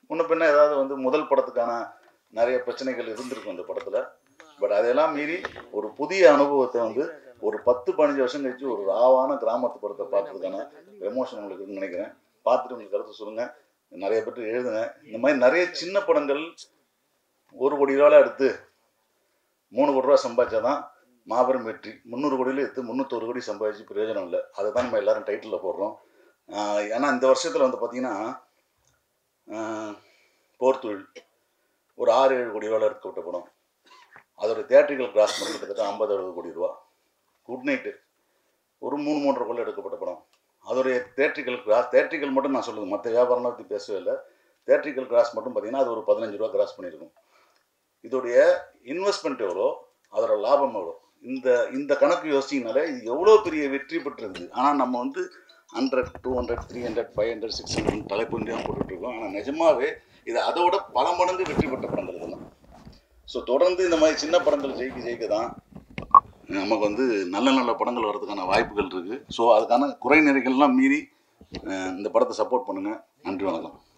முன்ன பின்ன ஏதாவது வந்து முதல் படத்துக்கான நிறைய பிரச்சனைகள் இருந்திருக்கும் இந்த படத்தில் பட் அதையெல்லாம் மீறி ஒரு புதிய அனுபவத்தை வந்து ஒரு பத்து பதினஞ்சு வருஷம் கழிச்சு ஒரு ராவான கிராமத்து படத்தை பார்க்கறதுக்கான எமோஷன் உங்களுக்கு இருக்குன்னு நினைக்கிறேன் பார்த்துட்டு உங்களுக்கு கருத்து சொல்லுங்கள் நிறைய பேர் எழுதுங்க இந்த மாதிரி நிறைய சின்ன படங்கள் ஒரு கோடி ரூபாவில் எடுத்து மூணு கோடி ரூபா சம்பாதிச்சாதான் மாபெரும் வெற்றி முந்நூறு கோடியில் எடுத்து முந்நூற்றொரு கோடி சம்பாதிச்சு பிரயோஜனம் இல்லை அதை தான் நம்ம எல்லாரும் டைட்டிலில் போடுறோம் ஆஹ் ஏன்னா இந்த வருஷத்தில் வந்து பார்த்தீங்கன்னா ஆஹ் போர் தொழில் ஒரு ஆறு ஏழு கோடி ரூபாவில் எடுக்கப்பட்ட படம் அதோட தேட்டரிக்கல் கிராஸ் மட்டும் கிட்டத்தட்ட ஐம்பது அறுபது கோடி ரூபா குட் நைட்டு ஒரு மூணு மூன்றரை கோடி எடுக்கப்பட்ட படம் அதோடைய தேட்ரிக்கல் கிராஸ் தேட்ரிக்கல் மட்டும் நான் சொல்லுது மற்ற வியாபாரம் பற்றி பேசவே இல்லை தேட்ரிக்கல் கிராஸ் மட்டும் பார்த்தீங்கன்னா அது ஒரு பதினஞ்சு ரூபா கிராஸ் பண்ணியிருக்கும் இதோடைய இன்வெஸ்ட்மெண்ட் எவ்வளோ அதோட லாபம் எவ்வளோ இந்த இந்த கணக்கு யோசிச்சிங்கனாலே இது எவ்வளோ பெரிய வெற்றி பெற்றிருக்குது ஆனால் நம்ம வந்து hundred two hundred three hundred five hundred six hundred தலைப்பொண்டியாக போட்டுட்ருக்கோம் ஆனால் நிஜமாவே இது அதோட பல மடங்கு வெற்றி பெற்ற படங்கள் இதெல்லாம் ஸோ தொடர்ந்து இந்த மாதிரி சின்ன படங்கள் ஜெயிக்க ஜெயிக்க தான் நமக்கு வந்து நல்ல நல்ல படங்கள் வர்றதுக்கான வாய்ப்புகள் இருக்குது ஸோ அதுக்கான குறை நிறைகள்லாம் மீறி அஹ், இந்த படத்தை சப்போர்ட் பண்ணுங்கள் நன்றி வணக்கம்